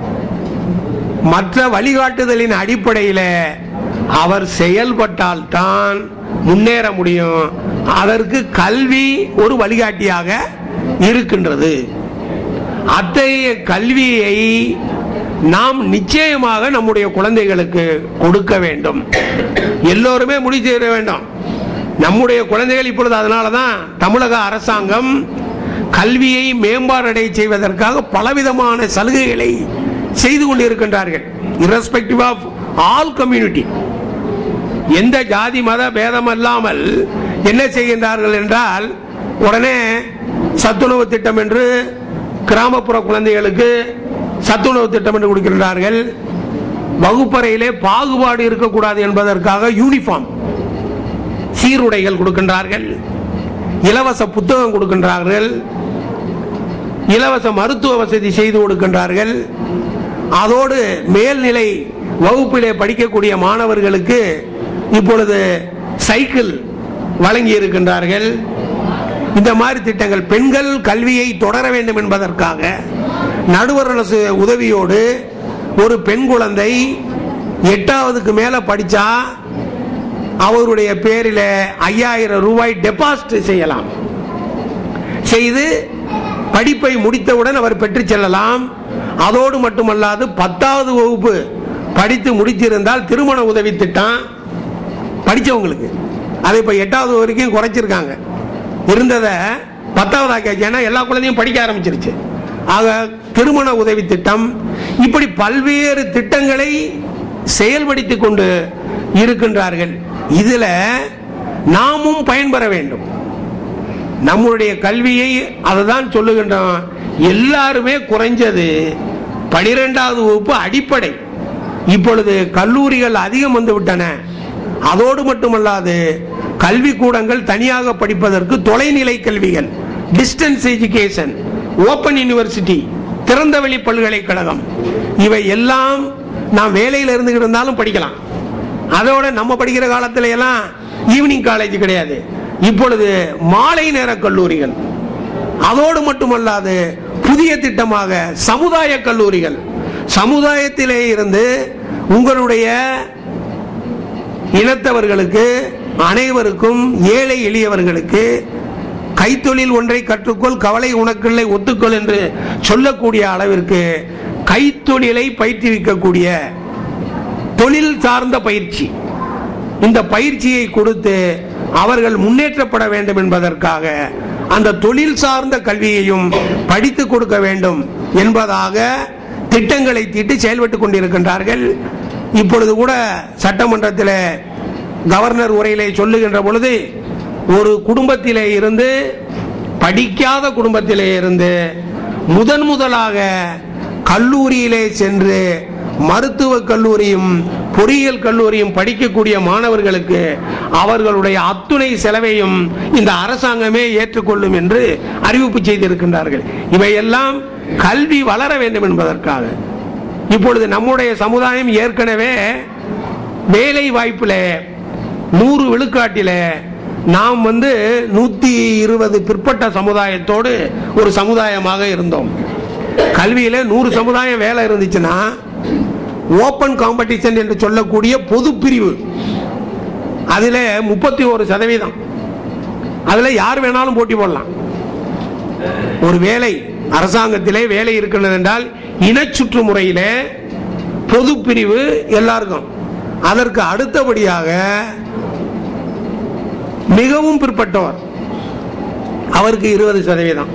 மற்ற வழிகாட்டுதலின் அடிப்படையில் அவர் செயல்பட்டால் தான் முன்னேற முடியும் அதற்கு கல்வி ஒரு வழிகாட்டியாக இருக்கின்றது அத்தகைய கல்வியை நாம் நிச்சயமாக நம்முடைய குழந்தைகளுக்கு கொடுக்க வேண்டும் எல்லோருமே முடிவு செய்ய வேண்டும் நம்முடைய குழந்தைகள் இப்பொழுது அதனால தான் தமிழக அரசாங்கம் கல்வியை மேம்பாடடை செய்வதற்காக பலவிதமான சலுகைகளை செய்து கொண்டிருக்கின்றார்கள் irrespective ஆஃப் ஆல் கம்யூனிட்டி எந்த ஜாதி மத பேதம் அல்லாமல் என்ன செய்கின்றார்கள் என்றால் உடனே சத்துணவு திட்டம் என்று கிராமப்புற குழந்தைகளுக்கு சத்துணவு திட்டம் என்று கொடுக்கின்றார்கள் வகுப்பறையிலே பாகுபாடு இருக்கக்கூடாது என்பதற்காக யூனிஃபார்ம் சீருடைகள் கொடுக்கின்றார்கள் இலவச புத்தகம் கொடுக்கின்றார்கள் இலவச மருத்துவ வசதி செய்து கொடுக்கின்றார்கள் அதோடு மேல்நிலை வகுப்பிலே படிக்கக்கூடிய மாணவர்களுக்கு இப்பொழுது சைக்கிள் வழங்கி இருக்கின்றார்கள் இந்த மாதிரி திட்டங்கள் பெண்கள் கல்வியை தொடர வேண்டும் என்பதற்காக நடுவர் அரசு உதவியோடு ஒரு பெண் குழந்தை எட்டாவதுக்கு மேல படிச்சா அவருடைய பேரில் ஐயாயிரம் ரூபாய் டெபாசிட் செய்யலாம் செய்து படிப்பை முடித்தவுடன் அவர் பெற்றுச் செல்லலாம் அதோடு மட்டுமல்லாது பத்தாவது வகுப்பு படித்து முடித்திருந்தால் திருமண உதவி திட்டம் படிச்சவங்களுக்கு அதை இப்ப எட்டாவது வரைக்கும் குறைச்சிருக்காங்க இருந்ததை பத்தாவது ஆக்கியாச்சு ஏன்னா எல்லா குழந்தையும் படிக்க ஆரம்பிச்சிருச்சு ஆக திருமண உதவி திட்டம் இப்படி பல்வேறு திட்டங்களை செயல்படுத்திக் கொண்டு இருக்கின்றார்கள் இதுல நாமும் பயன்பெற வேண்டும் நம்முடைய கல்வியை அதுதான் சொல்லுகின்றோம் எல்லாருமே குறைஞ்சது பனிரெண்டாவது வகுப்பு அடிப்படை இப்பொழுது கல்லூரிகள் அதிகம் வந்து விட்டன அதோடு மட்டுமல்லாது கல்வி கூடங்கள் தனியாக படிப்பதற்கு தொலைநிலை கல்விகள் டிஸ்டன்ஸ் எஜுகேஷன் ஓபன் யூனிவர்சிட்டி திறந்தவெளி பல்கலைக்கழகம் இவை எல்லாம் நாம் வேலையில் இருந்துகிட்டு இருந்தாலும் படிக்கலாம் அதோட நம்ம படிக்கிற காலத்துல எல்லாம் ஈவினிங் காலேஜ் கிடையாது இப்பொழுது மாலை நேர கல்லூரிகள் அதோடு மட்டுமல்லாது புதிய திட்டமாக சமுதாய கல்லூரிகள் சமுதாயத்திலே இருந்து உங்களுடைய இனத்தவர்களுக்கு அனைவருக்கும் ஏழை எளியவர்களுக்கு கைத்தொழில் ஒன்றை கற்றுக்கொள் கவலை உனக்கில்லை ஒத்துக்கொள் என்று சொல்லக்கூடிய அளவிற்கு கைத்தொழிலை பயிற்றுவிக்கக்கூடிய தொழில் சார்ந்த பயிற்சி இந்த பயிற்சியை கொடுத்து அவர்கள் முன்னேற்றப்பட வேண்டும் என்பதற்காக அந்த தொழில் சார்ந்த கல்வியையும் படித்து கொடுக்க வேண்டும் என்பதாக திட்டங்களை தீட்டி செயல்பட்டுக் கொண்டிருக்கின்றார்கள் இப்பொழுது கூட சட்டமன்றத்தில் கவர்னர் உரையிலே சொல்லுகின்ற பொழுது ஒரு குடும்பத்திலே இருந்து படிக்காத குடும்பத்திலே இருந்து முதன் முதலாக கல்லூரியிலே சென்று மருத்துவக் கல்லூரியும் பொறியியல் கல்லூரியும் படிக்கக்கூடிய மாணவர்களுக்கு அவர்களுடைய அத்துணை செலவையும் இந்த அரசாங்கமே ஏற்றுக்கொள்ளும் என்று அறிவிப்பு செய்திருக்கின்றார்கள் இவையெல்லாம் கல்வி வளர வேண்டும் என்பதற்காக இப்பொழுது நம்முடைய சமுதாயம் ஏற்கனவே வேலை வாய்ப்புல நூறு விழுக்காட்டில நாம் வந்து நூத்தி இருபது பிற்பட்ட சமுதாயத்தோடு ஒரு சமுதாயமாக இருந்தோம் கல்வியில நூறு சமுதாயம் வேலை இருந்துச்சுன்னா ஓபன் காம்படிஷன் என்று சொல்லக்கூடிய பொது பிரிவு அதுல முப்பத்தி ஒரு சதவீதம் அதுல யார் வேணாலும் போட்டி போடலாம் ஒரு வேலை அரசாங்கத்திலே வேலை இருக்கிறது என்றால் இனச்சுற்று முறையில பொது பிரிவு எல்லாருக்கும் அதற்கு அடுத்தபடியாக மிகவும் பிற்பட்டவர் அவருக்கு இருபது சதவீதம்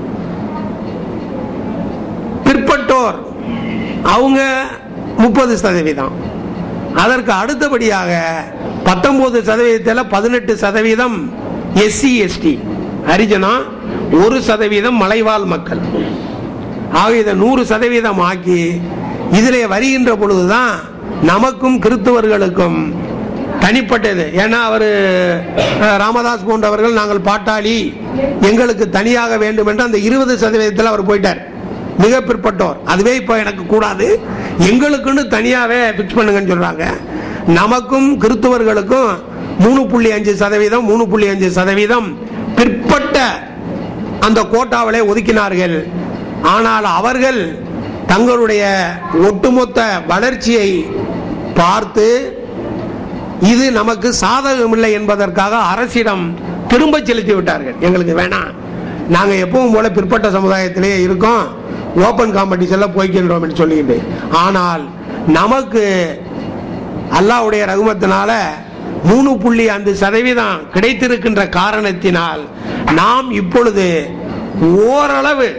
பிற்பட்டோர் அவங்க முப்பது சதவீதம் அதற்கு அடுத்தபடியாக பத்தொன்பது சதவீதத்தில் பதினெட்டு சதவீதம் எஸ்சி எஸ்டி ஹரிஜனம் ஒரு சதவீதம் மலைவாழ் மக்கள் ஆக இதை நூறு சதவீதம் ஆக்கி இதிலே வருகின்ற பொழுதுதான் நமக்கும் கிறிஸ்தவர்களுக்கும் தனிப்பட்டது ஏன்னா அவர் ராமதாஸ் போன்றவர்கள் நாங்கள் பாட்டாளி எங்களுக்கு தனியாக வேண்டும் என்று அந்த இருபது சதவீதத்தில் அவர் போயிட்டார் மிக பிற்பட்டோர் அதுவே இப்போ எனக்கு கூடாது எங்களுக்குன்னு தனியாவே பிக்ஸ் பண்ணுங்கன்னு சொல்றாங்க நமக்கும் கிறிஸ்தவர்களுக்கும் மூணு புள்ளி அஞ்சு சதவீதம் மூணு புள்ளி அஞ்சு சதவீதம் பிற்பட்ட அந்த கோட்டாவிலே ஒதுக்கினார்கள் ஆனால் அவர்கள் தங்களுடைய ஒட்டுமொத்த வளர்ச்சியை பார்த்து இது நமக்கு சாதகமில்லை என்பதற்காக அரசிடம் திரும்ப செலுத்தி விட்டார்கள் எங்களுக்கு வேணாம் நாங்க எப்பவும் போல பிற்பட்ட சமுதாயத்திலேயே இருக்கோம் ஓபன் காம்படிஷன்ல போய்க்கின்றோம் என்று சொல்லிட்டு ஆனால் நமக்கு அல்லாஹ்வுடைய ரகுமத்தினால மூணு புள்ளி அஞ்சு சதவீதம் கிடைத்திருக்கின்ற காரணத்தினால் நாம் இப்பொழுது ஓரளவு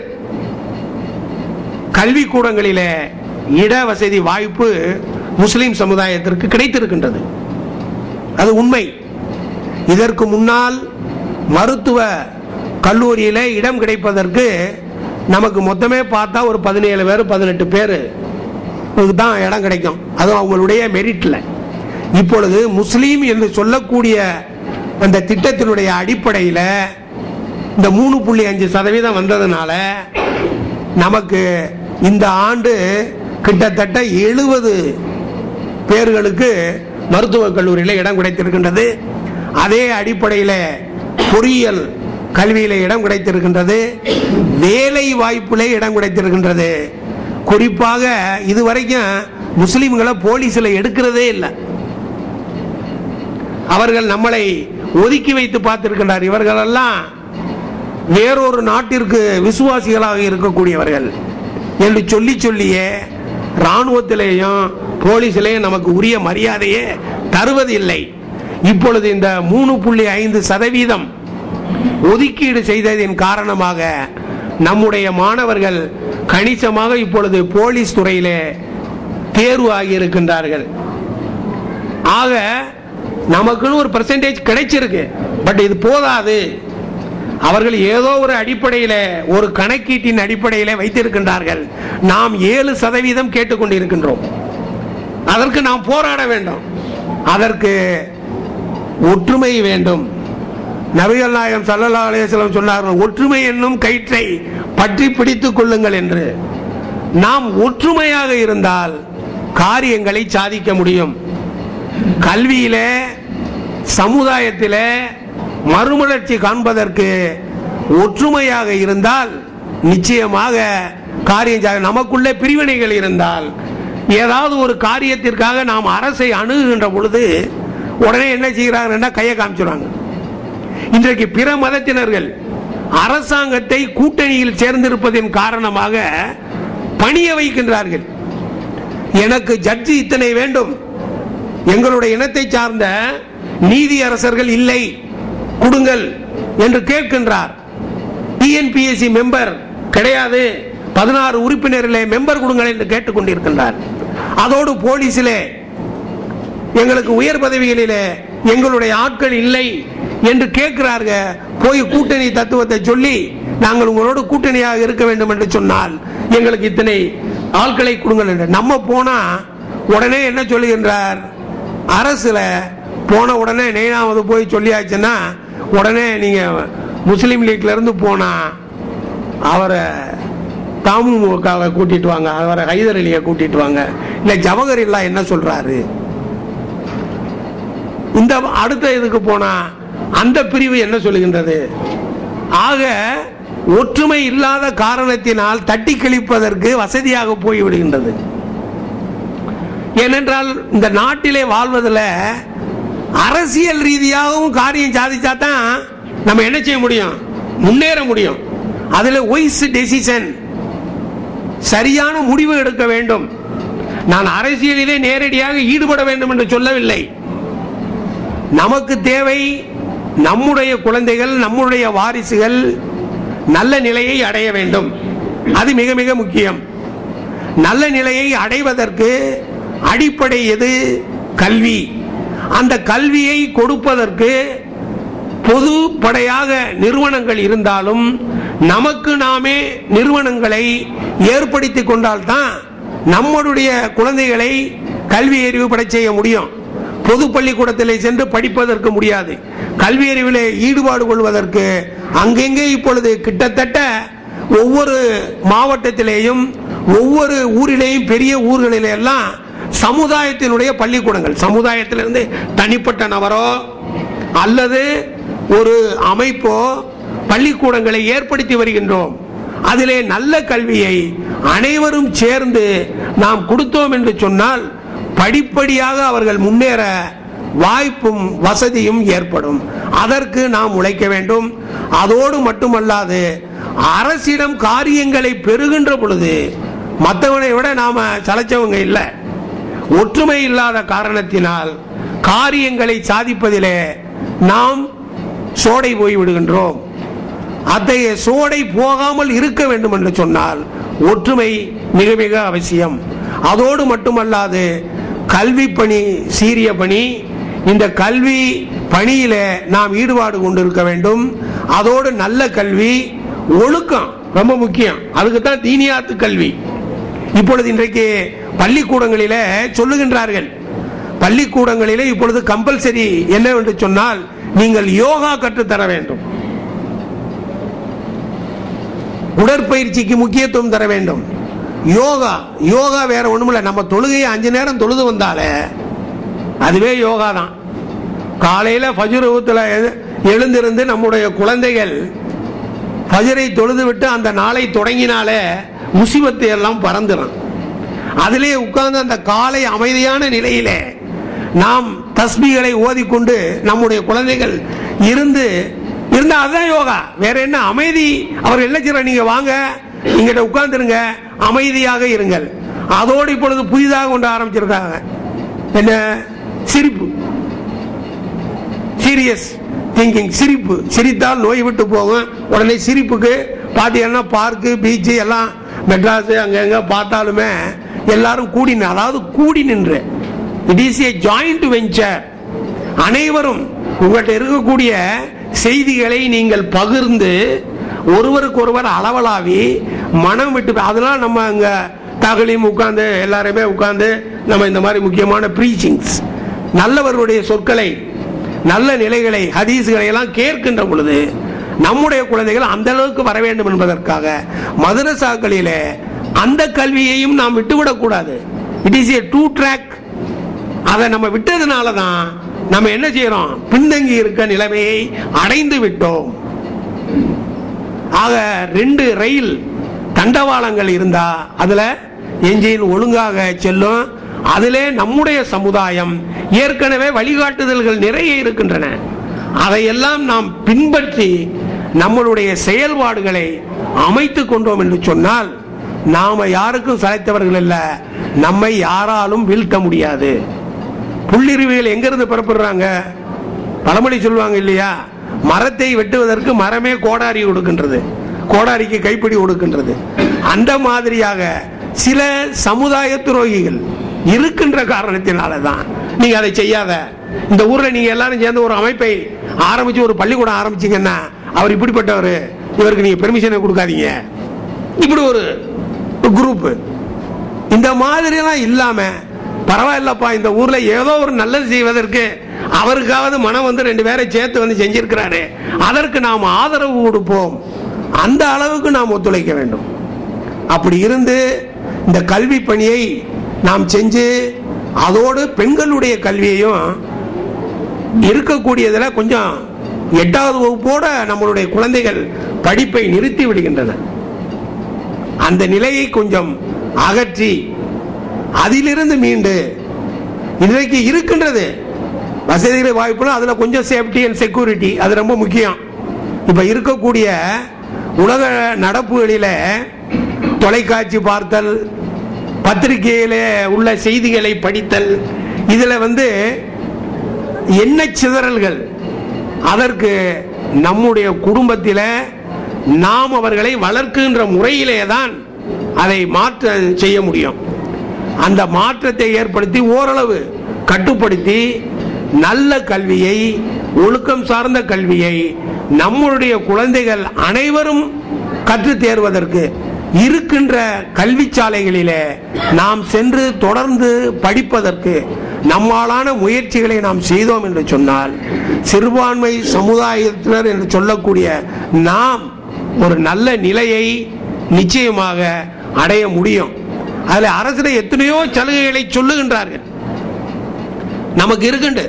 கல்விக்கூடங்களிலே இட வசதி வாய்ப்பு முஸ்லிம் சமுதாயத்திற்கு கிடைத்திருக்கின்றது அது உண்மை இதற்கு முன்னால் மருத்துவ கல்லூரியில இடம் கிடைப்பதற்கு நமக்கு மொத்தமே பார்த்தா ஒரு பதினேழு பேர் பதினெட்டு பேர் தான் இடம் கிடைக்கும் அதுவும் அவங்களுடைய மெரிட்ல இப்பொழுது முஸ்லீம் என்று சொல்லக்கூடிய அந்த திட்டத்தினுடைய அடிப்படையில் இந்த மூணு புள்ளி அஞ்சு சதவீதம் வந்ததுனால நமக்கு இந்த ஆண்டு கிட்டத்தட்ட எழுபது பேர்களுக்கு மருத்துவக் கல்லூரியில் இடம் கிடைத்திருக்கின்றது அதே அடிப்படையில் பொறியியல் கல்வியில இடம் கிடைத்திருக்கின்றது வேலை வாய்ப்பிலே இடம் கிடைத்திருக்கின்றது குறிப்பாக இதுவரைக்கும் முஸ்லிம்களை போலீஸில் எடுக்கிறதே இல்லை அவர்கள் நம்மளை ஒதுக்கி வைத்து பார்த்திருக்கின்றார் இவர்களெல்லாம் வேறொரு நாட்டிற்கு விசுவாசிகளாக இருக்கக்கூடியவர்கள் என்று சொல்லி சொல்லியே ராணுவத்திலேயும் போலீஸிலேயும் நமக்கு உரிய மரியாதையே தருவதில்லை இப்பொழுது இந்த மூணு புள்ளி ஐந்து சதவீதம் ஒதுக்கீடு செய்ததின் காரணமாக நம்முடைய மாணவர்கள் கணிசமாக இப்பொழுது போலீஸ் துறையிலே தேர்வு ஆகியிருக்கின்றார்கள் ஆக நமக்குன்னு ஒரு பெர்சன்டேஜ் கிடைச்சிருக்கு பட் இது போதாது அவர்கள் ஏதோ ஒரு அடிப்படையில் ஒரு கணக்கீட்டின் அடிப்படையில் வைத்திருக்கின்றார்கள் நாம் ஏழு சதவீதம் கேட்டுக்கொண்டிருக்கின்றோம் அதற்கு நாம் போராட வேண்டும் அதற்கு ஒற்றுமை வேண்டும் நபிகள் நாயகம் சல்லல்லா அலையம் சொன்னார்கள் ஒற்றுமை என்னும் கயிற்றை பற்றி பிடித்துக் கொள்ளுங்கள் என்று நாம் ஒற்றுமையாக இருந்தால் காரியங்களை சாதிக்க முடியும் கல்வியிலே சமுதாயத்திலே மறுமலர்ச்சி காண்பதற்கு ஒற்றுமையாக இருந்தால் நிச்சயமாக காரியம் சா- நமக்குள்ளே பிரிவினைகள் இருந்தால் ஏதாவது ஒரு காரியத்திற்காக நாம் அரசை அணுகுகின்ற பொழுது உடனே என்ன செய்கிறாங்கன்னா கையை காமிச்சுறாங்க இன்றைக்கு பிற மதத்தினர்கள் அரசாங்கத்தை கூட்டணியில் சேர்ந்திருப்பதின் காரணமாக பணிய வைக்கின்றார்கள் எனக்கு ஜட்ஜி இத்தனை வேண்டும் எங்களுடைய இனத்தை சார்ந்த நீதி அரசர்கள் இல்லை கொடுங்கள் என்று கேட்கின்றார் டிஎன்பிஎஸ்சி மெம்பர் கிடையாது பதினாறு உறுப்பினர்களே மெம்பர் கொடுங்கள் என்று கேட்டுக்கொண்டிருக்கின்றார் அதோடு போலீஸிலே எங்களுக்கு உயர் பதவிகளிலே எங்களுடைய ஆட்கள் இல்லை என்று கேட்கிறாங்க போய் கூட்டணி தத்துவத்தை சொல்லி நாங்கள் உங்களோடு கூட்டணியாக இருக்க வேண்டும் என்று சொன்னால் எங்களுக்கு இத்தனை ஆட்களை கொடுங்கள் என்று நம்ம போனா உடனே என்ன சொல்லுகின்றார் அரசுல போன உடனே நெய்னாவது போய் சொல்லியாச்சுன்னா உடனே நீங்க முஸ்லீம் லீக்ல இருந்து போனா அவரை தாமுகாவை கூட்டிட்டு வாங்க அவரை ஹைதர் அலியை கூட்டிட்டு வாங்க இல்ல ஜவஹர் இல்லா என்ன சொல்றாரு இந்த அடுத்த இதுக்கு போனா அந்த பிரிவு என்ன சொல்லுகின்றது ஆக ஒற்றுமை இல்லாத காரணத்தினால் தட்டி கழிப்பதற்கு வசதியாக போய்விடுகின்றது ஏனென்றால் இந்த நாட்டிலே வாழ்வதில் அரசியல் ரீதியாகவும் காரியம் சாதிச்சா தான் நம்ம என்ன செய்ய முடியும் முன்னேற முடியும் அதுல ஒய்ஸ் டெசிஷன் சரியான முடிவு எடுக்க வேண்டும் நான் அரசியலிலே நேரடியாக ஈடுபட வேண்டும் என்று சொல்லவில்லை நமக்கு தேவை நம்முடைய குழந்தைகள் நம்முடைய வாரிசுகள் நல்ல நிலையை அடைய வேண்டும் அது மிக மிக முக்கியம் நல்ல நிலையை அடைவதற்கு அடிப்படை எது கல்வி அந்த கல்வியை கொடுப்பதற்கு பொதுப்படையாக நிறுவனங்கள் இருந்தாலும் நமக்கு நாமே நிறுவனங்களை ஏற்படுத்தி கொண்டால்தான் நம்மளுடைய குழந்தைகளை கல்வி அறிவு படை செய்ய முடியும் பொது பள்ளிக்கூடத்திலே சென்று படிப்பதற்கு முடியாது கல்வி அறிவிலே ஈடுபாடு கொள்வதற்கு அங்கெங்கே இப்பொழுது கிட்டத்தட்ட ஒவ்வொரு மாவட்டத்திலேயும் ஒவ்வொரு ஊரிலேயும் பெரிய ஊர்களிலே எல்லாம் சமுதாயத்தினுடைய பள்ளிக்கூடங்கள் சமுதாயத்திலிருந்து தனிப்பட்ட நபரோ அல்லது ஒரு அமைப்போ பள்ளிக்கூடங்களை ஏற்படுத்தி வருகின்றோம் அதிலே நல்ல கல்வியை அனைவரும் சேர்ந்து நாம் கொடுத்தோம் என்று சொன்னால் படிப்படியாக அவர்கள் முன்னேற வாய்ப்பும் வசதியும் ஏற்படும் அதற்கு நாம் உழைக்க வேண்டும் அதோடு மட்டுமல்லாது அரசிடம் காரியங்களை பெறுகின்ற பொழுது மற்றவனை விட நாம சளைச்சவங்க இல்லை ஒற்றுமை இல்லாத காரணத்தினால் காரியங்களை சாதிப்பதிலே நாம் சோடை போய் விடுகின்றோம் அத்தகைய சோடை போகாமல் இருக்க வேண்டும் என்று சொன்னால் ஒற்றுமை மிக மிக அவசியம் அதோடு மட்டுமல்லாது கல்வி பணி சீரிய பணி இந்த கல்வி பணியில நாம் ஈடுபாடு கொண்டிருக்க வேண்டும் அதோடு நல்ல கல்வி ஒழுக்கம் ரொம்ப முக்கியம் அதுக்கு தான் தீனியாத்து கல்வி இப்பொழுது இன்றைக்கு பள்ளிக்கூடங்களில சொல்லுகின்றார்கள் பள்ளிக்கூடங்களிலே இப்பொழுது கம்பல்சரி என்னவென்று சொன்னால் நீங்கள் யோகா கற்றுத்தர வேண்டும் உடற்பயிற்சிக்கு முக்கியத்துவம் தர வேண்டும் யோகா யோகா வேற ஒண்ணுமில்ல நம்ம தொழுகையை அஞ்சு நேரம் தொழுது வந்தாலே அதுவே யோகா தான் காலையில ஃபஜுரூத்துல எழுந்திருந்து நம்முடைய குழந்தைகள் ஃபஜரை தொழுது விட்டு அந்த நாளை தொடங்கினாலே முசிபத்து எல்லாம் பறந்துடும் அதிலே உட்கார்ந்து அந்த காலை அமைதியான நிலையிலே நாம் தஸ்பிகளை ஓதிக்கொண்டு நம்முடைய குழந்தைகள் இருந்து இருந்தா அதுதான் யோகா வேற என்ன அமைதி அவர் என்ன செய்யற நீங்க வாங்க இங்கிட்ட உட்கார்ந்துருங்க அமைதியாக இருங்கள் அதோடு இப்பொழுது புதிதாக கொண்டு ஆரம்பிச்சிருக்காங்க என்ன சிரிப்பு சீரியஸ் திங்கிங் சிரிப்பு சிரித்தால் நோய் விட்டு போகும் உடனே சிரிப்புக்கு பார்த்தீங்கன்னா பார்க்கு பீச்சு எல்லாம் மெட்ராஸ் அங்கங்க பார்த்தாலுமே எல்லாரும் கூடி நின்று- அதாவது கூடி நின்று it is a joint venture அனைவரும் உங்கள்கிட்ட இருக்கக்கூடிய செய்திகளை நீங்கள் பகிர்ந்து ஒருவருக்கு ஒருவர் அளவலாவி மனம் விட்டு அதெல்லாம் நம்ம அங்க தகலியும் உட்கார்ந்து எல்லாருமே உட்கார்ந்து நம்ம இந்த மாதிரி முக்கியமான ப்ரீச்சிங்ஸ் நல்லவர்களுடைய சொற்களை நல்ல நிலைகளை ஹதீஸ்களை எல்லாம் கேட்கின்ற பொழுது நம்முடைய குழந்தைகள் அந்த அளவுக்கு வர வேண்டும் என்பதற்காக மதரசாக்களிலே அந்த கல்வியையும் நாம் விட்டுவிடக் கூடாது it is a two track அதை நம்ம விட்டதுனால தான் நம்ம என்ன செய்யறோம் பின்தங்கி இருக்க நிலைமையை அடைந்து விட்டோம் ஆக ரெண்டு ரயில் தண்டவாளங்கள் இருந்தா அதுல என்ஜின் ஒழுங்காக செல்லும் அதிலே நம்முடைய சமுதாயம் ஏற்கனவே வழிகாட்டுதல்கள் நிறைய இருக்கின்றன அதையெல்லாம் நாம் பின்பற்றி நம்மளுடைய செயல்பாடுகளை அமைத்துக் கொண்டோம் என்று சொன்னால் நாம யாருக்கும் சளைத்தவர்கள் அல்ல நம்மை யாராலும் வீழ்த்த முடியாது புள்ளிருவிகள் எங்கிருந்து புறப்படுறாங்க பழமொழி சொல்லுவாங்க இல்லையா மரத்தை வெட்டுவதற்கு மரமே கோடாரி கொடுக்கின்றது கோடாரிக்கு கைப்பிடி கொடுக்கின்றது அந்த மாதிரியாக சில சமுதாய துரோகிகள் இருக்கின்ற காரணத்தினால தான் நீங்க அதை செய்யாத இந்த ஊர்ல நீங்க எல்லாரும் சேர்ந்து ஒரு அமைப்பை ஆரம்பிச்சு ஒரு பள்ளிக்கூடம் ஆரம்பிச்சீங்கன்னா அவர் இப்படிப்பட்டவர் இவருக்கு நீங்க பெர்மிஷனை கொடுக்காதீங்க இப்படி ஒரு குரூப் இந்த மாதிரிலாம் இல்லாம பரவாயில்லப்பா இந்த ஊர்ல ஏதோ ஒரு நல்லது செய்வதற்கு அவருக்காவது மனம் வந்து ரெண்டு பேரை சேர்த்து வந்து செஞ்சிருக்கிறாரு அதற்கு நாம் ஆதரவு கொடுப்போம் அந்த அளவுக்கு நாம் ஒத்துழைக்க வேண்டும் அப்படி இருந்து இந்த கல்வி பணியை நாம் செஞ்சு அதோடு பெண்களுடைய கல்வியையும் இருக்கக்கூடியதுல கொஞ்சம் எட்டாவது வகுப்போட நம்மளுடைய குழந்தைகள் படிப்பை நிறுத்தி விடுகின்றன அந்த நிலையை கொஞ்சம் அகற்றி அதிலிருந்து மீண்டு இன்றைக்கு இருக்கின்றது வசதிகளை வாய்ப்புனா அதுல கொஞ்சம் சேஃப்டி அண்ட் செக்யூரிட்டி அது ரொம்ப முக்கியம் இப்ப இருக்கக்கூடிய உலக நடப்புகளில தொலைக்காட்சி பார்த்தல் பத்திரிகையில உள்ள செய்திகளை படித்தல் இதுல வந்து எண்ண சிதறல்கள் அதற்கு நம்முடைய குடும்பத்தில நாம் அவர்களை வளர்க்கின்ற முறையிலே தான் அதை மாற்ற செய்ய முடியும் அந்த மாற்றத்தை ஏற்படுத்தி ஓரளவு கட்டுப்படுத்தி நல்ல கல்வியை ஒழுக்கம் சார்ந்த கல்வியை நம்முடைய குழந்தைகள் அனைவரும் கற்று தேர்வதற்கு இருக்கின்ற கல்வி சாலைகளிலே நாம் சென்று தொடர்ந்து படிப்பதற்கு நம்மாலான முயற்சிகளை நாம் செய்தோம் என்று சொன்னால் சிறுபான்மை சமுதாயத்தினர் என்று சொல்லக்கூடிய நாம் ஒரு நல்ல நிலையை நிச்சயமாக அடைய முடியும் அதுல அரசு எத்தனையோ சலுகைகளை சொல்லுகின்றார்கள் நமக்கு இருக்குண்டு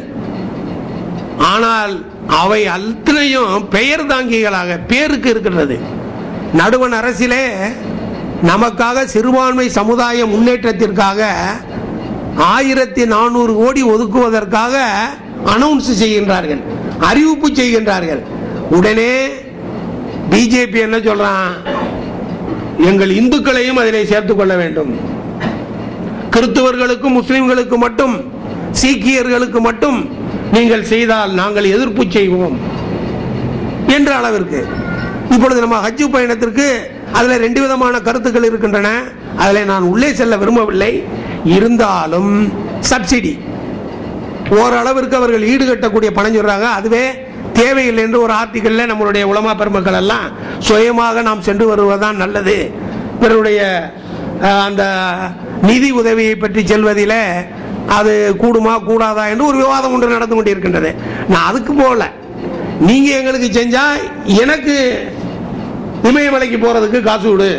ஆனால் அவை அத்தனையும் பெயர் தாங்கிகளாக பேருக்கு இருக்கின்றது நடுவண் அரசிலே நமக்காக சிறுபான்மை சமுதாய முன்னேற்றத்திற்காக ஆயிரத்தி நானூறு கோடி ஒதுக்குவதற்காக அனௌன்ஸ் செய்கின்றார்கள் அறிவிப்பு செய்கின்றார்கள் உடனே பிஜேபி என்ன சொல்றான் எங்கள் இந்துக்களையும் அதிலே சேர்த்துக் கொள்ள வேண்டும் கிறிஸ்துவர்களுக்கும் முஸ்லிம்களுக்கு மட்டும் சீக்கியர்களுக்கு மட்டும் நீங்கள் செய்தால் நாங்கள் எதிர்ப்பு செய்வோம் என்ற அளவிற்கு இப்பொழுது நம்ம ஹஜ்ஜு பயணத்திற்கு அதுல ரெண்டு விதமான கருத்துக்கள் இருக்கின்றன அதில் நான் உள்ளே செல்ல விரும்பவில்லை இருந்தாலும் சப்சிடி ஓரளவிற்கு அவர்கள் ஈடுகட்டக்கூடிய பணம் சொல்றாங்க அதுவே தேவையில்லை என்று ஒரு ஆர்டிக்கல்ல நம்மளுடைய உலமா பெருமக்கள் எல்லாம் சுயமாக நாம் சென்று வருவதுதான் நல்லது இவருடைய அஹ், அந்த நிதி உதவியை பற்றி செல்வதில அது கூடுமா கூடாதா என்று ஒரு விவாதம் ஒன்று நடந்து கொண்டிருக்கின்றது நான் அதுக்கு போகல நீங்க எங்களுக்கு செஞ்சா எனக்கு இமயமலைக்கு போறதுக்கு காசு விடு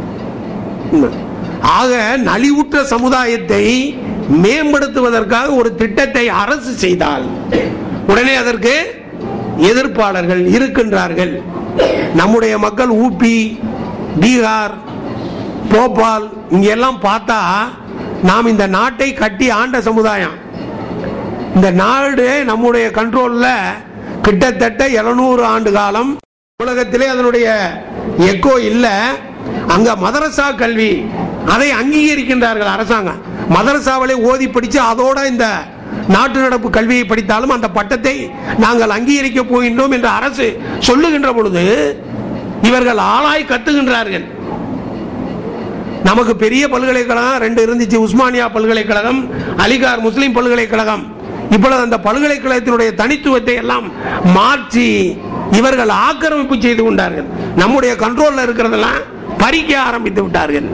ஆக நலிவுற்ற சமுதாயத்தை மேம்படுத்துவதற்காக ஒரு திட்டத்தை அரசு செய்தால் உடனே அதற்கு எதிர்ப்பாளர்கள் இருக்கின்றார்கள் நம்முடைய மக்கள் ஊபி பீகார் போபால் இங்க எல்லாம் பார்த்தா நாம் இந்த நாட்டை கட்டி ஆண்ட சமுதாயம் இந்த நாடு நம்முடைய கண்ட்ரோல்ல கிட்டத்தட்ட 700 ஆண்டு காலம் உலகத்திலே அதனுடைய எக்கோ இல்ல அங்க மதரசா கல்வி அதை அங்கீகரிக்கின்றார்கள் அரசாங்கம் மதரசாவிலே ஓதி படிச்சு அதோட இந்த நாட்டு நடப்பு கல்வியை படித்தாலும் அந்த பட்டத்தை நாங்கள் அங்கீகரிக்க போகின்றோம் என்று அரசு சொல்லுகின்ற பொழுது இவர்கள் ஆளாய் கத்துகின்றார்கள் நமக்கு பெரிய பல்கலைக்கழகம் ரெண்டு இருந்துச்சு உஸ்மானியா பல்கலைக்கழகம் அலிகார் முஸ்லிம் பல்கலைக்கழகம் இப்பொழுது அந்த பல்கலைக்கழகத்தினுடைய தனித்துவத்தை எல்லாம் மாற்றி இவர்கள் ஆக்கிரமிப்பு செய்து கொண்டார்கள் நம்முடைய கண்ட்ரோல்ல இருக்கிறதெல்லாம் பறிக்க ஆரம்பித்து விட்டார்கள்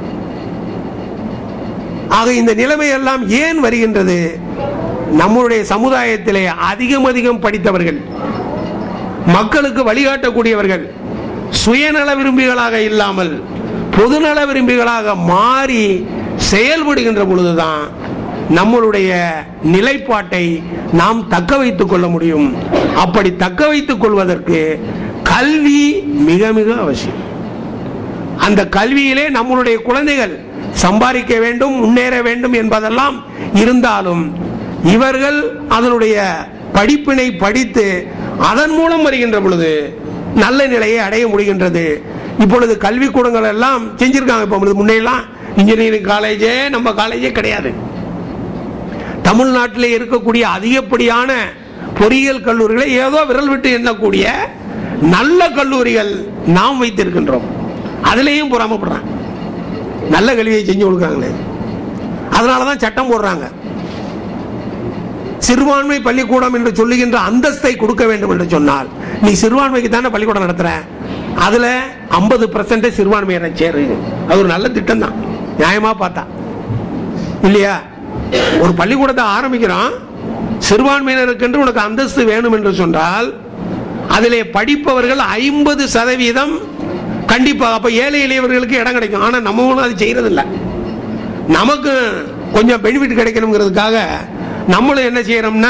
ஆக இந்த நிலைமை எல்லாம் ஏன் வருகின்றது நம்முடைய சமுதாயத்திலே அதிகம் அதிகம் படித்தவர்கள் மக்களுக்கு வழிகாட்டக்கூடியவர்கள் சுயநல விரும்பிகளாக இல்லாமல் பொதுநல விரும்பிகளாக மாறி செயல்படுகின்ற பொழுதுதான் நம்மளுடைய நிலைப்பாட்டை நாம் தக்க வைத்துக் கொள்ள முடியும் அப்படி தக்க வைத்துக் கொள்வதற்கு கல்வி மிக மிக அவசியம் அந்த கல்வியிலே நம்மளுடைய குழந்தைகள் சம்பாதிக்க வேண்டும் முன்னேற வேண்டும் என்பதெல்லாம் இருந்தாலும் இவர்கள் அதனுடைய படிப்பினை படித்து அதன் மூலம் வருகின்ற பொழுது நல்ல நிலையை அடைய முடிகின்றது இப்பொழுது கல்விக்கூடங்கள் எல்லாம் செஞ்சிருக்காங்க இப்போ முன்னெல்லாம் இன்ஜினியரிங் காலேஜே நம்ம காலேஜே கிடையாது தமிழ்நாட்டில் இருக்கக்கூடிய அதிகப்படியான பொறியியல் கல்லூரிகளை ஏதோ விரல் விட்டு எண்ணக்கூடிய நல்ல கல்லூரிகள் நாம் வைத்திருக்கின்றோம் அதுலேயும் பொறாமப்படுறாங்க நல்ல கல்வியை செஞ்சு கொடுக்குறாங்களே அதனால தான் சட்டம் போடுறாங்க சிறுபான்மை பள்ளிக்கூடம் என்று சொல்லுகின்ற அந்தஸ்தை கொடுக்க வேண்டும் என்று சொன்னால் நீ சிறுபான்மைக்கு தானே பள்ளிக்கூடம் நடத்துற அதுல ஐம்பது பர்சன்ட் சிறுபான்மையினரை சேரு அது ஒரு நல்ல திட்டம் தான் நியாயமா பார்த்தா இல்லையா ஒரு பள்ளிக்கூடத்தை ஆரம்பிக்கிறோம் சிறுபான்மையினருக்கு என்று உனக்கு அந்தஸ்து வேணும் என்று சொன்னால் அதிலே படிப்பவர்கள் ஐம்பது சதவீதம் கண்டிப்பாக அப்ப ஏழை எளியவர்களுக்கு இடம் கிடைக்கும் ஆனா நம்ம ஒன்றும் அது செய்யறது இல்ல நமக்கு கொஞ்சம் பெனிஃபிட் கிடைக்கணுங்கிறதுக்காக நம்மளும் என்ன செய்யறோம்னா